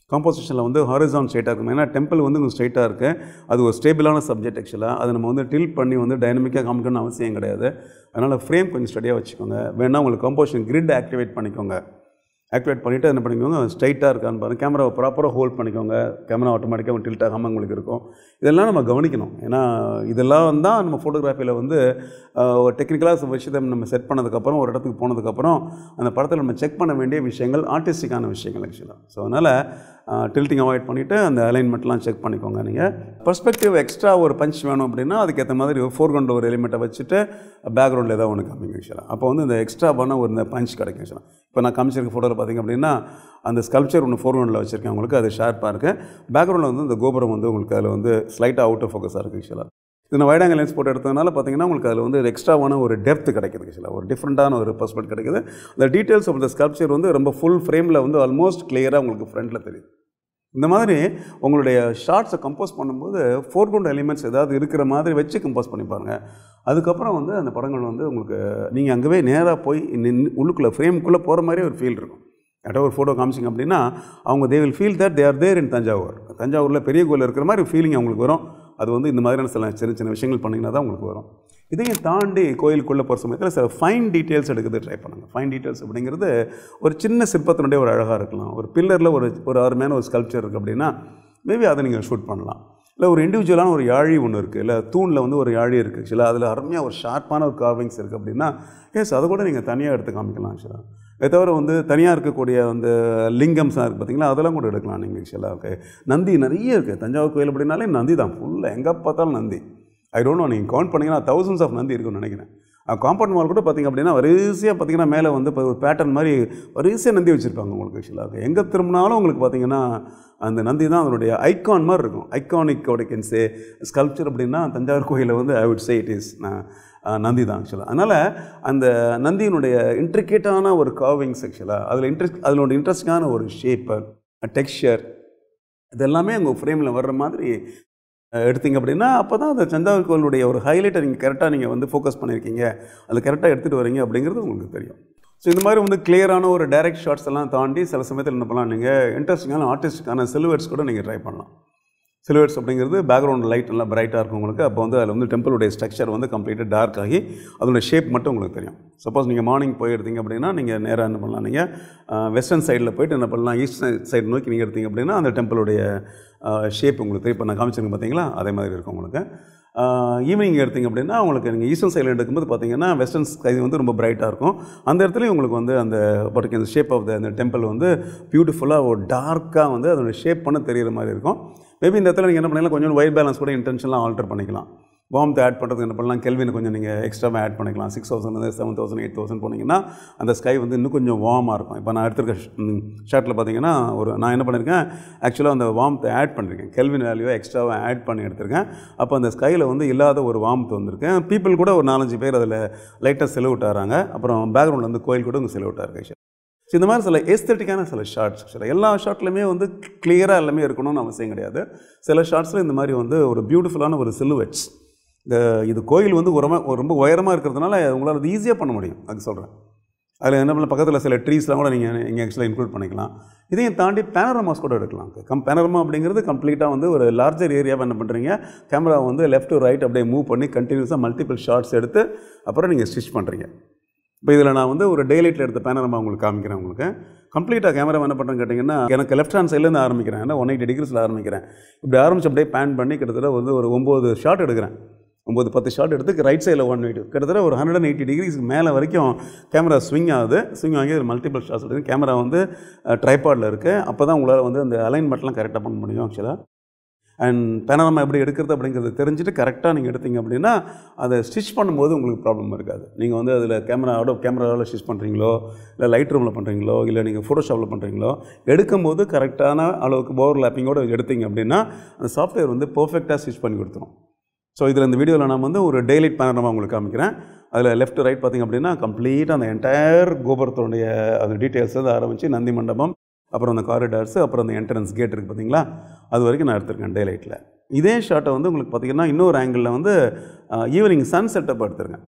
காம்போசிஷனில் வந்து ஹாரிசான் ஸ்ட்ரைட்டாக இருக்கும் ஏன்னா டெம்பிள் வந்து உங்களுக்கு ஸ்ட்ரைட்டாக இருக்குது அது ஒரு ஸ்டேபிளான சப்ஜெக்ட் ஆக்சுவலாக அதை நம்ம வந்து டில் பண்ணி வந்து டைனமிக்காக காமிக்கணும்னு அவசியம் கிடையாது அதனால் ஃப்ரேம் கொஞ்சம் ஸ்டடியாக வச்சுக்கோங்க வேணால் உங்களுக்கு கம்போசிஷன் கிரிட் ஆக்டிவேட் பண்ணிக்கோங்க ஆக்டிவேட் பண்ணிவிட்டு என்ன பண்ணிக்கோங்க ஸ்ட்ரைட்டாக இருக்கான்னு பாருங்கள் கேமராவை ப்ராப்பராக ஹோல்ட் பண்ணிக்கோங்க கேமரா ஆட்டோமேட்டிக்காக டில்ட் ஆகாமல் உங்களுக்கு இருக்கும் இதெல்லாம் நம்ம கவனிக்கணும் ஏன்னா இதெல்லாம் தான் நம்ம ஃபோட்டோகிராஃபியில் வந்து ஒரு டெக்னிக்கலாக விஷயத்தை நம்ம செட் பண்ணதுக்கப்புறம் ஒரு இடத்துக்கு போனதுக்கப்புறம் அந்த படத்தில் நம்ம செக் பண்ண வேண்டிய விஷயங்கள் ஆர்டிஸ்டிக்கான விஷயங்கள் ஆக்சுவலாக ஸோ அதனால் டில்ட்டிங் அவாய்ட் பண்ணிவிட்டு அந்த அலைன்மெண்ட்லாம் செக் பண்ணிக்கோங்க நீங்கள் பர்ஸ்பெக்டிவ் எக்ஸ்ட்ரா ஒரு பஞ்ச் வேணும் அப்படின்னா அதுக்கேற்ற மாதிரி ஃபோர் கிரவுண்டில் ஒரு எலிமெண்ட்டை வச்சுட்டு பேக்ரவுண்டில் ஏதாவது ஒன்று காமிங்க ஆக்சுவலாக அப்போ வந்து இந்த எக்ஸ்ட்ரா பண்ண ஒரு இந்த பஞ்ச் கிடைக்கும் ஆக்சுவலாக இப்போ நான் காமிச்சிருக்க ஃபோட்டோவில் பார்த்திங்க அப்படின்னா அந்த ஸ்கல்ப்சர் ஒன்று ஃபோர் கிரவுண்டில் வச்சுருக்கேன் உங்களுக்கு அது ஷார்ப்பாக இருக்குது பேக்ரவுண்டில் வந்து இந்த கோபுரம் வந்து உங்களுக்கு அதில் வந்து ஸ்லைட்டாக அவுட் ஆஃப் ஃபோக்கஸாக இருக்குது ஆக்சுவலாக இது நான் வைட் ஆங்கிள் லென்ஸ் போட்டு எடுத்ததுனால பார்த்தீங்கன்னா உங்களுக்கு அதில் வந்து எக்ஸ்ட்ராவான ஒரு டெப்த் கிடைக்குது ஆக்சுவலாக ஒரு டிஃப்ரெண்ட்டான ஒரு பர்ஸ்பெக்ட் கிடைக்குது அந்த டீட்டெயில்ஸ் ஆஃப் த ஸ்கல்ப்சர் வந்து ரொம்ப ஃபுல் ஃப்ரேமில் வந்து ஆல்மோஸ்ட் கிளியராக உங்களுக்கு ஃப்ரண்ட்டில் தெரியுது இந்த மாதிரி உங்களுடைய ஷார்ட்ஸை கம்போஸ் பண்ணும்போது ஃபோர்க்ரவுண்ட் எலிமெண்ட்ஸ் ஏதாவது இருக்கிற மாதிரி வச்சு கம்போஸ் பண்ணி பாருங்கள் அதுக்கப்புறம் வந்து அந்த படங்கள் வந்து உங்களுக்கு நீங்கள் அங்கேவே நேராக போய் நின்று உள்ளுக்குள்ளே ஃப்ரேமுக்குள்ளே போகிற மாதிரி ஒரு ஃபீல் இருக்கும் யார்ட்ட ஒரு ஃபோட்டோ காமிச்சிங்க அப்படின்னா அவங்க they will feel that they are there in Thanjavur தஞ்சாவூரில் பெரிய கோயில் இருக்கிற மாதிரி ஃபீலிங் அவங்களுக்கு வரும் அது வந்து இந்த மாதிரியான சில சின்ன சின்ன விஷயங்கள் பண்ணிங்கன்னா தான் உங்களுக்கு வரும் இதையும் தாண்டி கோயிலுக்குள்ளே போகிற சமயத்தில் சில ஃபைன் டீட்டெயில்ஸ் எடுக்கிறது ட்ரை பண்ணுங்கள் ஃபைன் டீட்டெயில்ஸ் அப்படிங்கிறது ஒரு சின்ன சிற்பத்தினுடைய ஒரு அழகாக இருக்கலாம் ஒரு பில்லரில் ஒரு ஒரு அருமையான ஒரு ஸ்கல்ப்சர் இருக்குது அப்படின்னா மேபி அதை நீங்கள் ஷூட் பண்ணலாம் இல்லை ஒரு இண்டிவிஜுவலான ஒரு யாழி ஒன்று இருக்குது இல்லை தூணில் வந்து ஒரு யாழி இருக்குது ஆக்சுவலாக அதில் அருமையாக ஒரு ஷார்ப்பான ஒரு கார்விங்ஸ் இருக்குது அப்படின்னா எஸ் அதை கூட நீங்கள் தனியாக எடுத்து காமிக்கலாம் ஆக்சுவலாக இதை தவிர வந்து தனியாக இருக்கக்கூடிய அந்த லிங்கம்ஸ்லாம் இருக்குது பார்த்தீங்களா அதெல்லாம் கூட எடுக்கலாம் நீங்கள் ஆக்சுவலாக ஓகே நந்தி நிறைய இருக்குது தஞ்சாவூர் கோயில் அப்படின்னாலே நந்தி தான் ஃபுல்லாக எங்கே பார்த்தாலும் நந்தி ஐ டோன்ட் நோ நீங்கள் கவுண்ட் பண்ணிங்கன்னா தௌசண்ட்ஸ் ஆஃப் நந்தி இருக்குன்னு நினைக்கிறேன் காம்பவுண்ட் வால் கூட பார்த்திங்க அப்படின்னா வரிசையாக பார்த்திங்கன்னா மேலே வந்து இப்போ ஒரு பேட்டர்ன் மாதிரி வரிசையாக நந்தி வச்சுருப்பாங்க உங்களுக்கு ஆக்சுவலாக எங்கே திரும்பினாலும் உங்களுக்கு பார்த்திங்கன்னா அந்த நந்தி தான் அதனுடைய ஐகான் மாதிரி இருக்கும் ஐகானிக் கேன்சே ஸ்கல்ப்சர் அப்படின்னா தஞ்சாவூர் கோயிலில் வந்து I would say it is Nandi தான் ஆக்சுவலாக அதனால் அந்த நந்தியினுடைய இன்ட்ரிகேட்டான ஒரு காவிங்ஸ் ஆக்சுவலாக அதில் இன்ட்ரெஸ்ட் அதில் இன்ட்ரெஸ்டிங்கான ஒரு ஷேப்பு டெக்ஸ்சர் இதெல்லாமே உங்கள் ஃப்ரேமில் வர்ற மாதிரி எடுத்தீங்க அப்படின்னா அப்போ தான் அந்த தஞ்சாவூர் கோயிலுடைய ஒரு ஹைலைட்டை நீங்கள் கரெக்டாக நீங்கள் வந்து ஃபோக்கஸ் பண்ணியிருக்கீங்க அதில் கரெக்டாக எடுத்துகிட்டு வரீங்க அப்படிங்கிறது உங்களுக்கு தெரியும் ஸோ இந்த மாதிரி வந்து கிளியரான ஒரு டைரக்ட் ஷாட்ஸ் எல்லாம் தாண்டி சில சமயத்தில் என்ன பண்ணலாம் நீங்கள் இன்ட்ரெஸ்டிங்கான ஆர்டிஸ்டிக்கான சிலுவர்ஸ் கூட நீங்கள் ட்ரை பண்ணலாம் சிலுவர்ஸ் அப்படிங்கிறது பேக்ரவுண்ட் லைட் நல்லா பிரைட்டாக இருக்கும் உங்களுக்கு அப்போ வந்து அதில் வந்து டெம்பிளுடைய ஸ்ட்ரக்சர் வந்து கம்ப்ளீட்டாக டார்க் ஆகி அதோட ஷேப் மட்டும் உங்களுக்கு தெரியும் சப்போஸ் நீங்கள் மார்னிங் போய் எடுத்தீங்க அப்படின்னா நீங்கள் நேராக என்ன பண்ணலாம் நீங்கள் வெஸ்டர்ன் சைடில் போயிட்டு என்ன பண்ணலாம் ஈஸ்ட் சைடு நோக்கி நீங்கள் எடுத்தீங்க அப்படின்னா அந்த டெம்பிளுடைய ஷேப் உங்களுக்கு தெரியும் இப்போ நான் காமிச்சிருங்க பார்த்தீங்களா அதே மாதிரி இருக்கும் உங்களுக்கு ஈவினிங் எடுத்திங்க அப்படின்னா உங்களுக்கு நீங்கள் ஈஸ்டர்ன் சைடில் எடுக்கும்போது பார்த்தீங்கன்னா வெஸ்டர்ன் ஸ்கை வந்து ரொம்ப பிரைட்டாக இருக்கும் அந்த இடத்துலையும் உங்களுக்கு வந்து அந்த பட்டுக்கு அந்த ஷேப் ஆஃப் த அந்த டெம்பிள் வந்து பியூட்டிஃபுல்லாக ஒரு டார்க்காக வந்து அதோட ஷேப் பண்ண தெரிகிற மாதிரி இருக்கும் மேபி இந்த இடத்துல நீங்கள் என்ன பண்ணலாம் கொஞ்சம் ஒயிட் பேலன்ஸ் கூட இன்டென்ஷன்லாம் ஆல்டர் பண்ணிக்கலாம் வார்ம்த் ஆட் பண்ணுறதுக்கு என்ன பண்ணலாம் கெல்வின் கொஞ்சம் நீங்கள் எக்ஸ்ட்ராவாக ஆட் பண்ணிக்கலாம் six thousand seven thousand eight thousand போனீங்கன்னா அந்த ஸ்கை வந்து இன்னும் கொஞ்சம் வார்மாக இருக்கும் இப்போ நான் எடுத்திருக்க ஷர்ட்டில் பார்த்தீங்கன்னா ஒரு நான் என்ன பண்ணியிருக்கேன் ஆக்சுவலாக அந்த வார்ம்த் ஆட் பண்ணியிருக்கேன் கெல்வின் வேல்யூவை எக்ஸ்ட்ராவாக ஆட் பண்ணி எடுத்திருக்கேன் அப்போ அந்த ஸ்கையில் வந்து இல்லாத ஒரு வார்ம்த் வந்திருக்கேன் பீப்புள் கூட ஒரு நாலஞ்சு பேர் அதில் லைட்டாக செலவு விட்டாராங்க அப்புறம் பேக்ரவுண்டில் வந்து கோயில் கூட உங்கள் செலவு விட்டாரு ஸோ இந்த மாதிரி சில எஸ்தட்டிக்கான சில ஷார்ட்ஸ் சில எல்லா ஷார்ட்லையுமே வந்து கிளியராக எல்லாமே இருக்கணும்னு அவசியம் கிடையாது சில ஷார்ட்ஸில் இந்த மாதிரி வந்து ஒரு பியூட்டிஃபுல்லான ஒரு சிலுவெட்ஸ் இந்த இது கோயில் வந்து உரமாக ரொம்ப உயரமாக இருக்கிறதுனால உங்களால் அது ஈஸியாக பண்ண முடியும் அது சொல்கிறேன் அதில் என்ன பண்ணல பக்கத்தில் சில ட்ரீஸ்லாம் கூட நீங்கள் இங்கே ஆக்சுவலாக இன்க்ளூட் பண்ணிக்கலாம் இதையும் தாண்டி பேனரமாஸ் கூட எடுக்கலாம் கம் பேனரமா அப்படிங்கிறது கம்ப்ளீட்டாக வந்து ஒரு லார்ஜர் ஏரியாவை என்ன பண்ணுறீங்க கேமரா வந்து லெஃப்ட் டு ரைட் அப்படியே மூவ் பண்ணி கண்டினியூஸாக மல்டிபிள் ஷார்ட்ஸ் எடுத்து அப்புறம் நீங்கள் ஸ்டிச் பண்ணுறீங்க இப்போ இதில் நான் வந்து ஒரு டேலைட்டில் எடுத்த பேனரமா உங்களுக்கு காமிக்கிறேன் உங்களுக்கு கம்ப்ளீட்டாக கேமரா என்ன பண்ணுறேன்னு கேட்டிங்கன்னா எனக்கு லெஃப்ட் ஹேண்ட் சைட்லேருந்து ஆரம்பிக்கிறேன் ஏன்னா ஒன் எயிட்டி டிகிரிஸில் ஆரம்பிக்கிறேன் இப்படி ஆரம்பிச்சு அப்படியே பேன் பண்ணி கிட்டத்தட்ட வந்து ஒரு ஒம்பது ஷாட் எடுக்கிறேன் ஒம்பது பத்து ஷாட் எடுத்து ரைட் சைடில் ஒன் எயிட் கிட்டத்தட்ட ஒரு ஹண்ட்ரட் அண்ட் எயிட்டி டிகிரிஸ்க்கு மேலே வரைக்கும் கேமரா ஸ்விங் ஆகுது ஸ்விங் ஆகி மல்டிபிள் ஷாட்ஸ் எடுத்து கேமரா வந்து ட்ரைபாடில் இருக்குது அப்போ தான் உங்களால் வந்து அந்த அலைன்மெண்ட்லாம் கரெக்டாக பண்ண முடியும் ஆக்சுவலாக அண்ட் பேனரமா எப்படி எடுக்கிறது அப்படிங்கிறத தெரிஞ்சுட்டு கரெக்டாக நீங்கள் எடுத்தீங்க அப்படின்னா அதை ஸ்டிச் பண்ணும்போது உங்களுக்கு ப்ராப்ளம் இருக்காது நீங்கள் வந்து அதில் கேமராவோட கேமராவில் ஸ்டிச் பண்ணுறீங்களோ இல்லை லைட் ரூமில் பண்ணுறீங்களோ இல்லை நீங்கள் ஃபோட்டோஷாப்பில் பண்ணுறீங்களோ எடுக்கும்போது கரெக்டான அளவுக்கு ஓவர் லேப்பிங்கோடு எடுத்தீங்க அப்படின்னா அந்த சாஃப்ட்வேர் வந்து பர்ஃபெக்டாக ஸ்டிச் பண்ணி கொடுத்துரும் ஸோ இதில் இந்த வீடியோவில் நான் வந்து ஒரு டெய்லைட் பேனரமா உங்களுக்கு காமிக்கிறேன் அதில் லெஃப்ட் ரைட் பார்த்திங்க அப்படின்னா கம்ப்ளீட்டாக அந்த என்டையர் கோபுரத்தினுடைய அந்த டீட்டெயில்ஸ் வந்து ஆரம்பித்து நந்தி மண்டபம் அப்புறம் அந்த காரிடார்ஸ் அப்புறம் அந்த என்ட்ரன்ஸ் கேட் இருக்குது பார்த்தீங்களா அது வரைக்கும் நான் எடுத்திருக்கேன் டேலைட்டில் இதே ஷாட்டை வந்து உங்களுக்கு பார்த்தீங்கன்னா இன்னொரு ஆங்கிளில் வந்து ஈவினிங் சன் செட்டப் எடுத்திருக்கேன்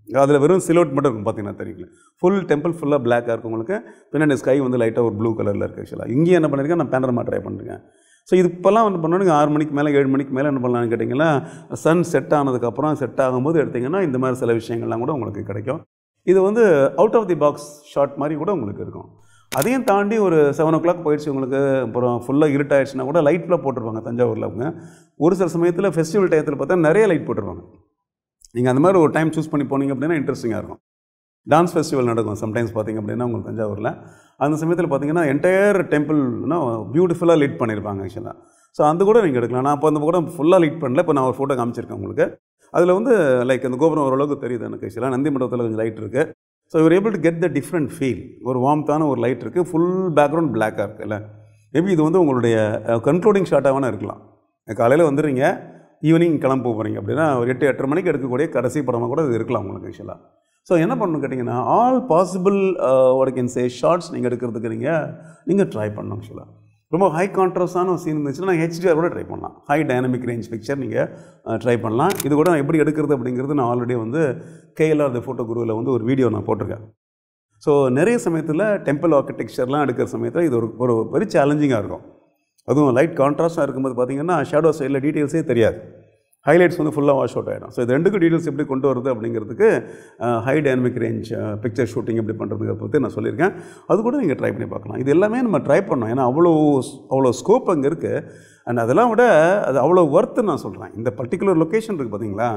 அதில் வெறும் சிலோட் மட்டும் இருக்கும் பார்த்தீங்கன்னா தெரியல ஃபுல் டெம்பிள் ஃபுல்லாக பிளாக்காக இருக்கும் உங்களுக்கு பின்னாடி ஸ்கை வந்து லைட்டாக ஒரு ப்ளூ கலரில் இருக்குது ஆக்சுவலாக இங்கேயும் என்ன பண்ணியிருக்கேன் நான் பேனரமா ட்ரை பண்ணிருக்கேன் ஸோ இது இப்போல்லாம் வந்து பண்ணணுங்க ஆறு மணிக்கு மேலே ஏழு மணிக்கு மேலே என்ன பண்ணலாம்னு கேட்டிங்கன்னா சன் செட் ஆனதுக்கப்புறம் செட் ஆகும்போது எடுத்திங்கன்னா இந்த மாதிரி சில விஷயங்கள்லாம் கூட உங்களுக்கு கிடைக்கும் இது வந்து out of the box shot மாதிரி கூட உங்களுக்கு இருக்கும் அதையும் தாண்டி ஒரு செவன் ஓ கிளாக் போயிடுச்சு உங்களுக்கு அப்புறம் ஃபுல்லாக இருட்டாயிடுச்சுன்னா கூட லைட்லாம் போட்டிருப்பாங்க தஞ்சாவூரில் அவங்க ஒரு சில சமயத்தில் ஃபெஸ்டிவல் டயத்தில் பார்த்தா நிறைய லைட் போட்டிருப்பாங்க நீங்கள் அந்த மாதிரி ஒரு டைம் சூஸ் பண்ணி போனீங்க அப்படின்னா இன்ட்ரெஸ்டிங்காக இருக்கும் டான்ஸ் ஃபெஸ்டிவல் நடக்கும் சம்டைம்ஸ் பார்த்தீங்க அப்படின்னா உங்களுக்கு தஞ்சாவூரில் அந்த சமயத்தில் பார்த்தீங்கன்னா என்டையர் டெம்பிள்னா பியூட்டிஃபுல்லாக லிட் பண்ணியிருப்பாங்க ஆக்சுவலாக ஸோ அந்த கூட நீங்கள் எடுக்கலாம் நான் அப்போ அந்த கூட ஃபுல்லாக லிட் பண்ணல இப்போ நான் ஒரு ஃபோட்டோ காமிச்சிருக்கேன் உங்களுக்கு அதில் வந்து லைக் அந்த கோபுரம் ஓரளவுக்கு தெரியுது எனக்கு ஆக்சுவலாக நந்தி மண்டபத்தில் கொஞ்சம் லைட் இருக்குது so you're able to get the different feel ஒரு வார்ம்த்தான ஒரு லைட் இருக்குது ஃபுல் பேக்ரவுண்ட் பிளாக்காக இருக்குல்ல மேபி இது வந்து உங்களுடைய கன்க்ளூடிங் ஷாட்டாக வேணால் இருக்கலாம் காலையில் வந்துடுறீங்க ஈவினிங் கிளம்ப போகிறீங்க அப்படின்னா ஒரு எட்டு எட்டரை மணிக்கு எடுக்கக்கூடிய கடைசி படமாக கூட இது இருக்கலாம் உங்களுக்கு ஆக்சுவலாக ஸோ என்ன பண்ணணும் கேட்டிங்கன்னா ஆல் பாசிபிள் ஒரு கேன் சே ஷார்ட்ஸ் நீங்கள் எடுக்கிறதுக்கு நீங்கள் நீங்கள் ட்ரை பண்ணணும் ஆக்சுவலாக ரொம்ப ஹை கான்ட்ராஸ்டான ஒரு சீன் இருந்துச்சுன்னா நான் ஹெச்டிஆர் கூட ட்ரை பண்ணலாம் ஹை டைனமிக் ரேஞ்ச் பிக்சர் நீங்கள் ட்ரை பண்ணலாம் இது கூட நான் எப்படி எடுக்கிறது அப்படிங்கிறது நான் ஆல்ரெடி வந்து கேஎல்ஆர் த ஃபோட்டோ குருவில் வந்து ஒரு வீடியோ நான் போட்டிருக்கேன் ஸோ நிறைய சமயத்தில் டெம்பிள் ஆர்கிடெக்சர்லாம் எடுக்கிற சமயத்தில் இது ஒரு ஒரு வெரி சேலஞ்சிங்காக இருக்கும் அதுவும் லைட் கான்ட்ராஸ்டாக இருக்கும்போது பார்த்தீங்கன்னா ஷேடோ சைடில் டீட்டெயில்ஸே தெரியாது ஹைலைட்ஸ் வந்து ஃபுல்லாக வாஷ் அவுட் ஆகிடும் ஸோ இது ரெண்டுக்கும் டீட்டெயில்ஸ் எப்படி கொண்டு வருது அப்படிங்கிறதுக்கு high dynamic range picture shooting எப்படி பண்ணுறதுக்கு பற்றி நான் சொல்லியிருக்கேன் அது கூட நீங்கள் ட்ரை பண்ணி பார்க்கலாம் இது எல்லாமே நம்ம ட்ரை பண்ணோம் ஏன்னா அவ்வளோ அவ்வளோ ஸ்கோப் அங்கே இருக்குது அண்ட் அதெல்லாம் விட அது அவ்வளோ ஒர்த்து நான் சொல்கிறேன் இந்த பர்டிகுலர் லொக்கேஷன் இருக்குது பார்த்தீங்களா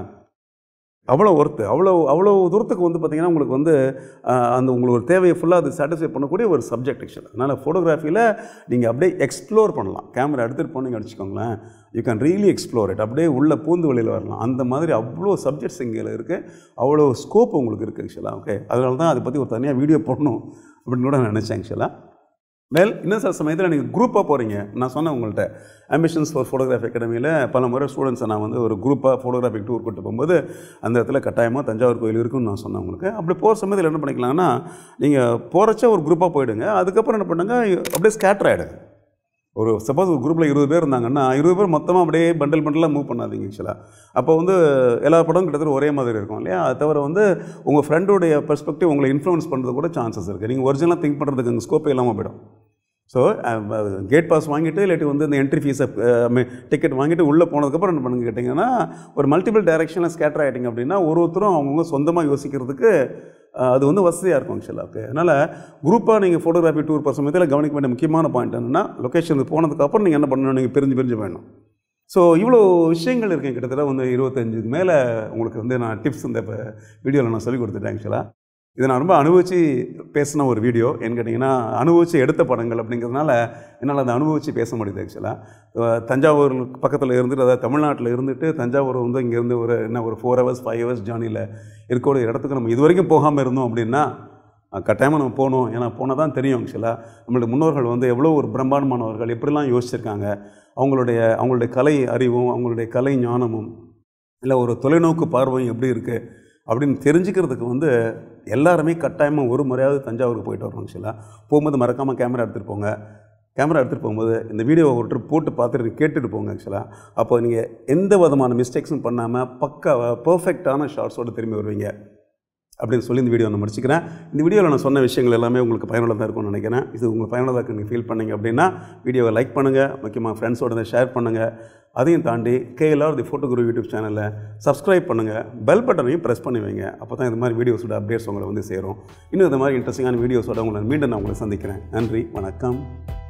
அவ்வளோ ஒர்த்து அவ்வளோ அவ்வளோ தூரத்துக்கு வந்து பார்த்திங்கன்னா உங்களுக்கு வந்து அந்த உங்களுக்கு ஒரு தேவையை ஃபுல்லாக அது சாட்டிஸ்ஃபை பண்ணக்கூடிய ஒரு சப்ஜெக்ட் ஆக்சுவலாக அதனால் ஃபோட்டோகிராஃபியில் நீங்கள் அப்படியே எக்ஸ்ப்ளோர் பண்ணலாம் கேமரா எடுத்துகிட்டு போனீங்க வச்சுக்கோங்களேன் you can really explore it அப்படியே உள்ள பூந்து வெளியில் வரலாம் அந்த மாதிரி அவ்வளோ சப்ஜெக்ட்ஸ் இங்கே இருக்குது அவ்வளோ ஸ்கோப் உங்களுக்கு இருக்குது ஆக்சுவலாக ஓகே அதனால தான் அதை பற்றி ஒரு தனியாக வீடியோ போடணும் அப்படின்னு கூட நான் நினச்சேன் ஆக்சுவலாக வெல் இன்னும் சில சமயத்தில் நீங்கள் குரூப்பாக போகிறீங்க நான் சொன்னேன் உங்கள்கிட்ட ஆம்பிஷன்ஸ் ஃபார் ஃபோட்டோகிராஃபி அகாடமியில் பல முறை ஸ்டூடெண்ட்ஸை நான் வந்து ஒரு குரூப்பாக ஃபோட்டோகிராஃபிக் டூர் கூட்டு போகும்போது அந்த இடத்துல கட்டாயமாக தஞ்சாவூர் கோயில் இருக்குன்னு நான் சொன்னேன் உங்களுக்கு அப்படி போகிற சமயத்தில் என்ன பண்ணிக்கலாம்னா நீங்கள் போகிறச்ச ஒரு குரூப்பாக போயிடுங்க அதுக்கப்புறம் என்ன பண்ணுங்க அப்படியே ஸ்கேட்டர் ஆகிடுங்க ஒரு சப்போஸ் ஒரு குரூப்பில் இருபது பேர் இருந்தாங்கன்னா இருபது பேர் மொத்தமாக அப்படியே பண்டல் பண்டலாக மூவ் பண்ணாதீங்க ஆக்சுவலாக அப்போ வந்து எல்லா படமும் கிட்டத்தட்ட ஒரே மாதிரி இருக்கும் இல்லையா அது தவிர வந்து உங்கள் ஃப்ரெண்டோடைய பெர்ஸ்பெக்டிவ் உங்களை இன்ஃப்ளூயன்ஸ் பண்ணுறது கூட சான்சஸ் இருக்குது நீங்கள் ஒரிஜினலாக திங்க் பண்ணுறதுக்கு அங்கே ஸ்கோப்பே இல்லாமல் போயிடும் ஸோ கேட் பாஸ் வாங்கிட்டு இல்லாட்டி வந்து இந்த என்ட்ரி ஃபீஸை டிக்கெட் வாங்கிட்டு உள்ளே போனதுக்கப்புறம் என்ன பண்ணுங்க கேட்டிங்கன்னா ஒரு மல்டிபிள் டைரெக்ஷனில் ஸ்கேட்டர் ஆகிட்டிங்க அப்படின்னா ஒரு ஒருத்தரும் அவங்கவுங்க சொந்தமாக யோசிக்கிறதுக்கு அது வந்து வசதியாக இருக்கும் ஆக்சுவலாக ஓகே அதனால் குரூப்பாக நீங்கள் ஃபோட்டோகிராஃபி டூர் போகிற சமயத்தில் கவனிக்க வேண்டிய முக்கியமான பாயிண்ட் என்னென்னா லொக்கேஷனுக்கு போனதுக்கப்புறம் நீங்கள் என்ன பண்ணணும் நீங்கள் பிரிஞ்சு பிரிஞ்சு வேணும் ஸோ இவ்வளோ விஷயங்கள் இருக்குது கிட்டத்தட்ட வந்து இருபத்தஞ்சுக்கு மேலே உங்களுக்கு வந்து நான் டிப்ஸ் இந்த இப்போ வீடியோவில் நான் சொல்லி கொடுத்துட்டேன் ஆக்சுவலாக இதை நான் ரொம்ப அனுபவித்து பேசின ஒரு வீடியோ ஏன்னு கேட்டிங்கன்னா அனுபவித்து எடுத்த படங்கள் அப்படிங்கிறதுனால என்னால் அதை அனுபவித்து பேச முடியுது ஆக்சுவலாக தஞ்சாவூர் பக்கத்தில் இருந்துட்டு அதாவது தமிழ்நாட்டில் இருந்துட்டு தஞ்சாவூர் வந்து இங்கேருந்து ஒரு என்ன ஒரு ஃபோர் ஹவர்ஸ் ஃபைவ் ஹவர்ஸ் ஜேர்னியில் இருக்கக்கூடிய இடத்துக்கு நம்ம இது வரைக்கும் போகாமல் இருந்தோம் அப்படின்னா கட்டாயமாக நம்ம போகணும் ஏன்னா போனால் தான் தெரியும் ஆக்சுவலாக நம்மளுடைய முன்னோர்கள் வந்து எவ்வளோ ஒரு பிரம்மாண்டமானவர்கள் எப்படிலாம் யோசிச்சிருக்காங்க அவங்களுடைய அவங்களுடைய கலை அறிவும் அவங்களுடைய கலை ஞானமும் இல்லை ஒரு தொலைநோக்கு பார்வையும் எப்படி இருக்குது அப்படின்னு தெரிஞ்சுக்கிறதுக்கு வந்து எல்லாருமே கட்டாயமாக ஒரு முறையாவது தஞ்சாவூருக்கு போயிட்டு வரணும் ஆக்சுவலாக போகும்போது மறக்காமல் கேமரா எடுத்துகிட்டு போங்க கேமரா எடுத்துகிட்டு போகும்போது இந்த வீடியோவை ஒருத்தர் போட்டு பார்த்துட்டு கேட்டுட்டு போங்க ஆக்சுவலாக அப்போ நீங்கள் எந்த விதமான மிஸ்டேக்ஸும் பண்ணாமல் பக்காவாக பர்ஃபெக்டான ஷார்ட்ஸோடு திரும்பி வருவீங்க அப்படின்னு சொல்லி இந்த வீடியோ நான் முடிச்சுக்கிறேன் இந்த வீடியோவில் நான் சொன்ன விஷயங்கள் எல்லாமே உங்களுக்கு பயனுள்ளதாக இருக்கும்னு நினைக்கிறேன் இது உங்களுக்கு பயனுள்ளதாக நீங்கள் ஃபீல் பண்ணீங்க அப்படின்னா வீடியோவை லைக் பண்ணுங்கள் முக்கியமாக ஃப்ரெண்ட்ஸோட ஷேர் பண்ணுங்கள் அதையும் தாண்டி KLR the photo guru YouTube சேனலை சப்ஸ்கிரைப் பண்ணுங்கள் பெல் பட்டனையும் ப்ரெஸ் பண்ணி வைங்க அப்போ தான் இந்த மாதிரி வீடியோஸோட அப்டேட்ஸ் உங்களை வந்து சேரும் இன்னும் இந்த மாதிரி இன்ட்ரெஸ்டிங்கான வீடியோஸோட உங்களை மீண்டும் நான் உங்களை சந்திக்கிறேன் நன்றி வணக்கம்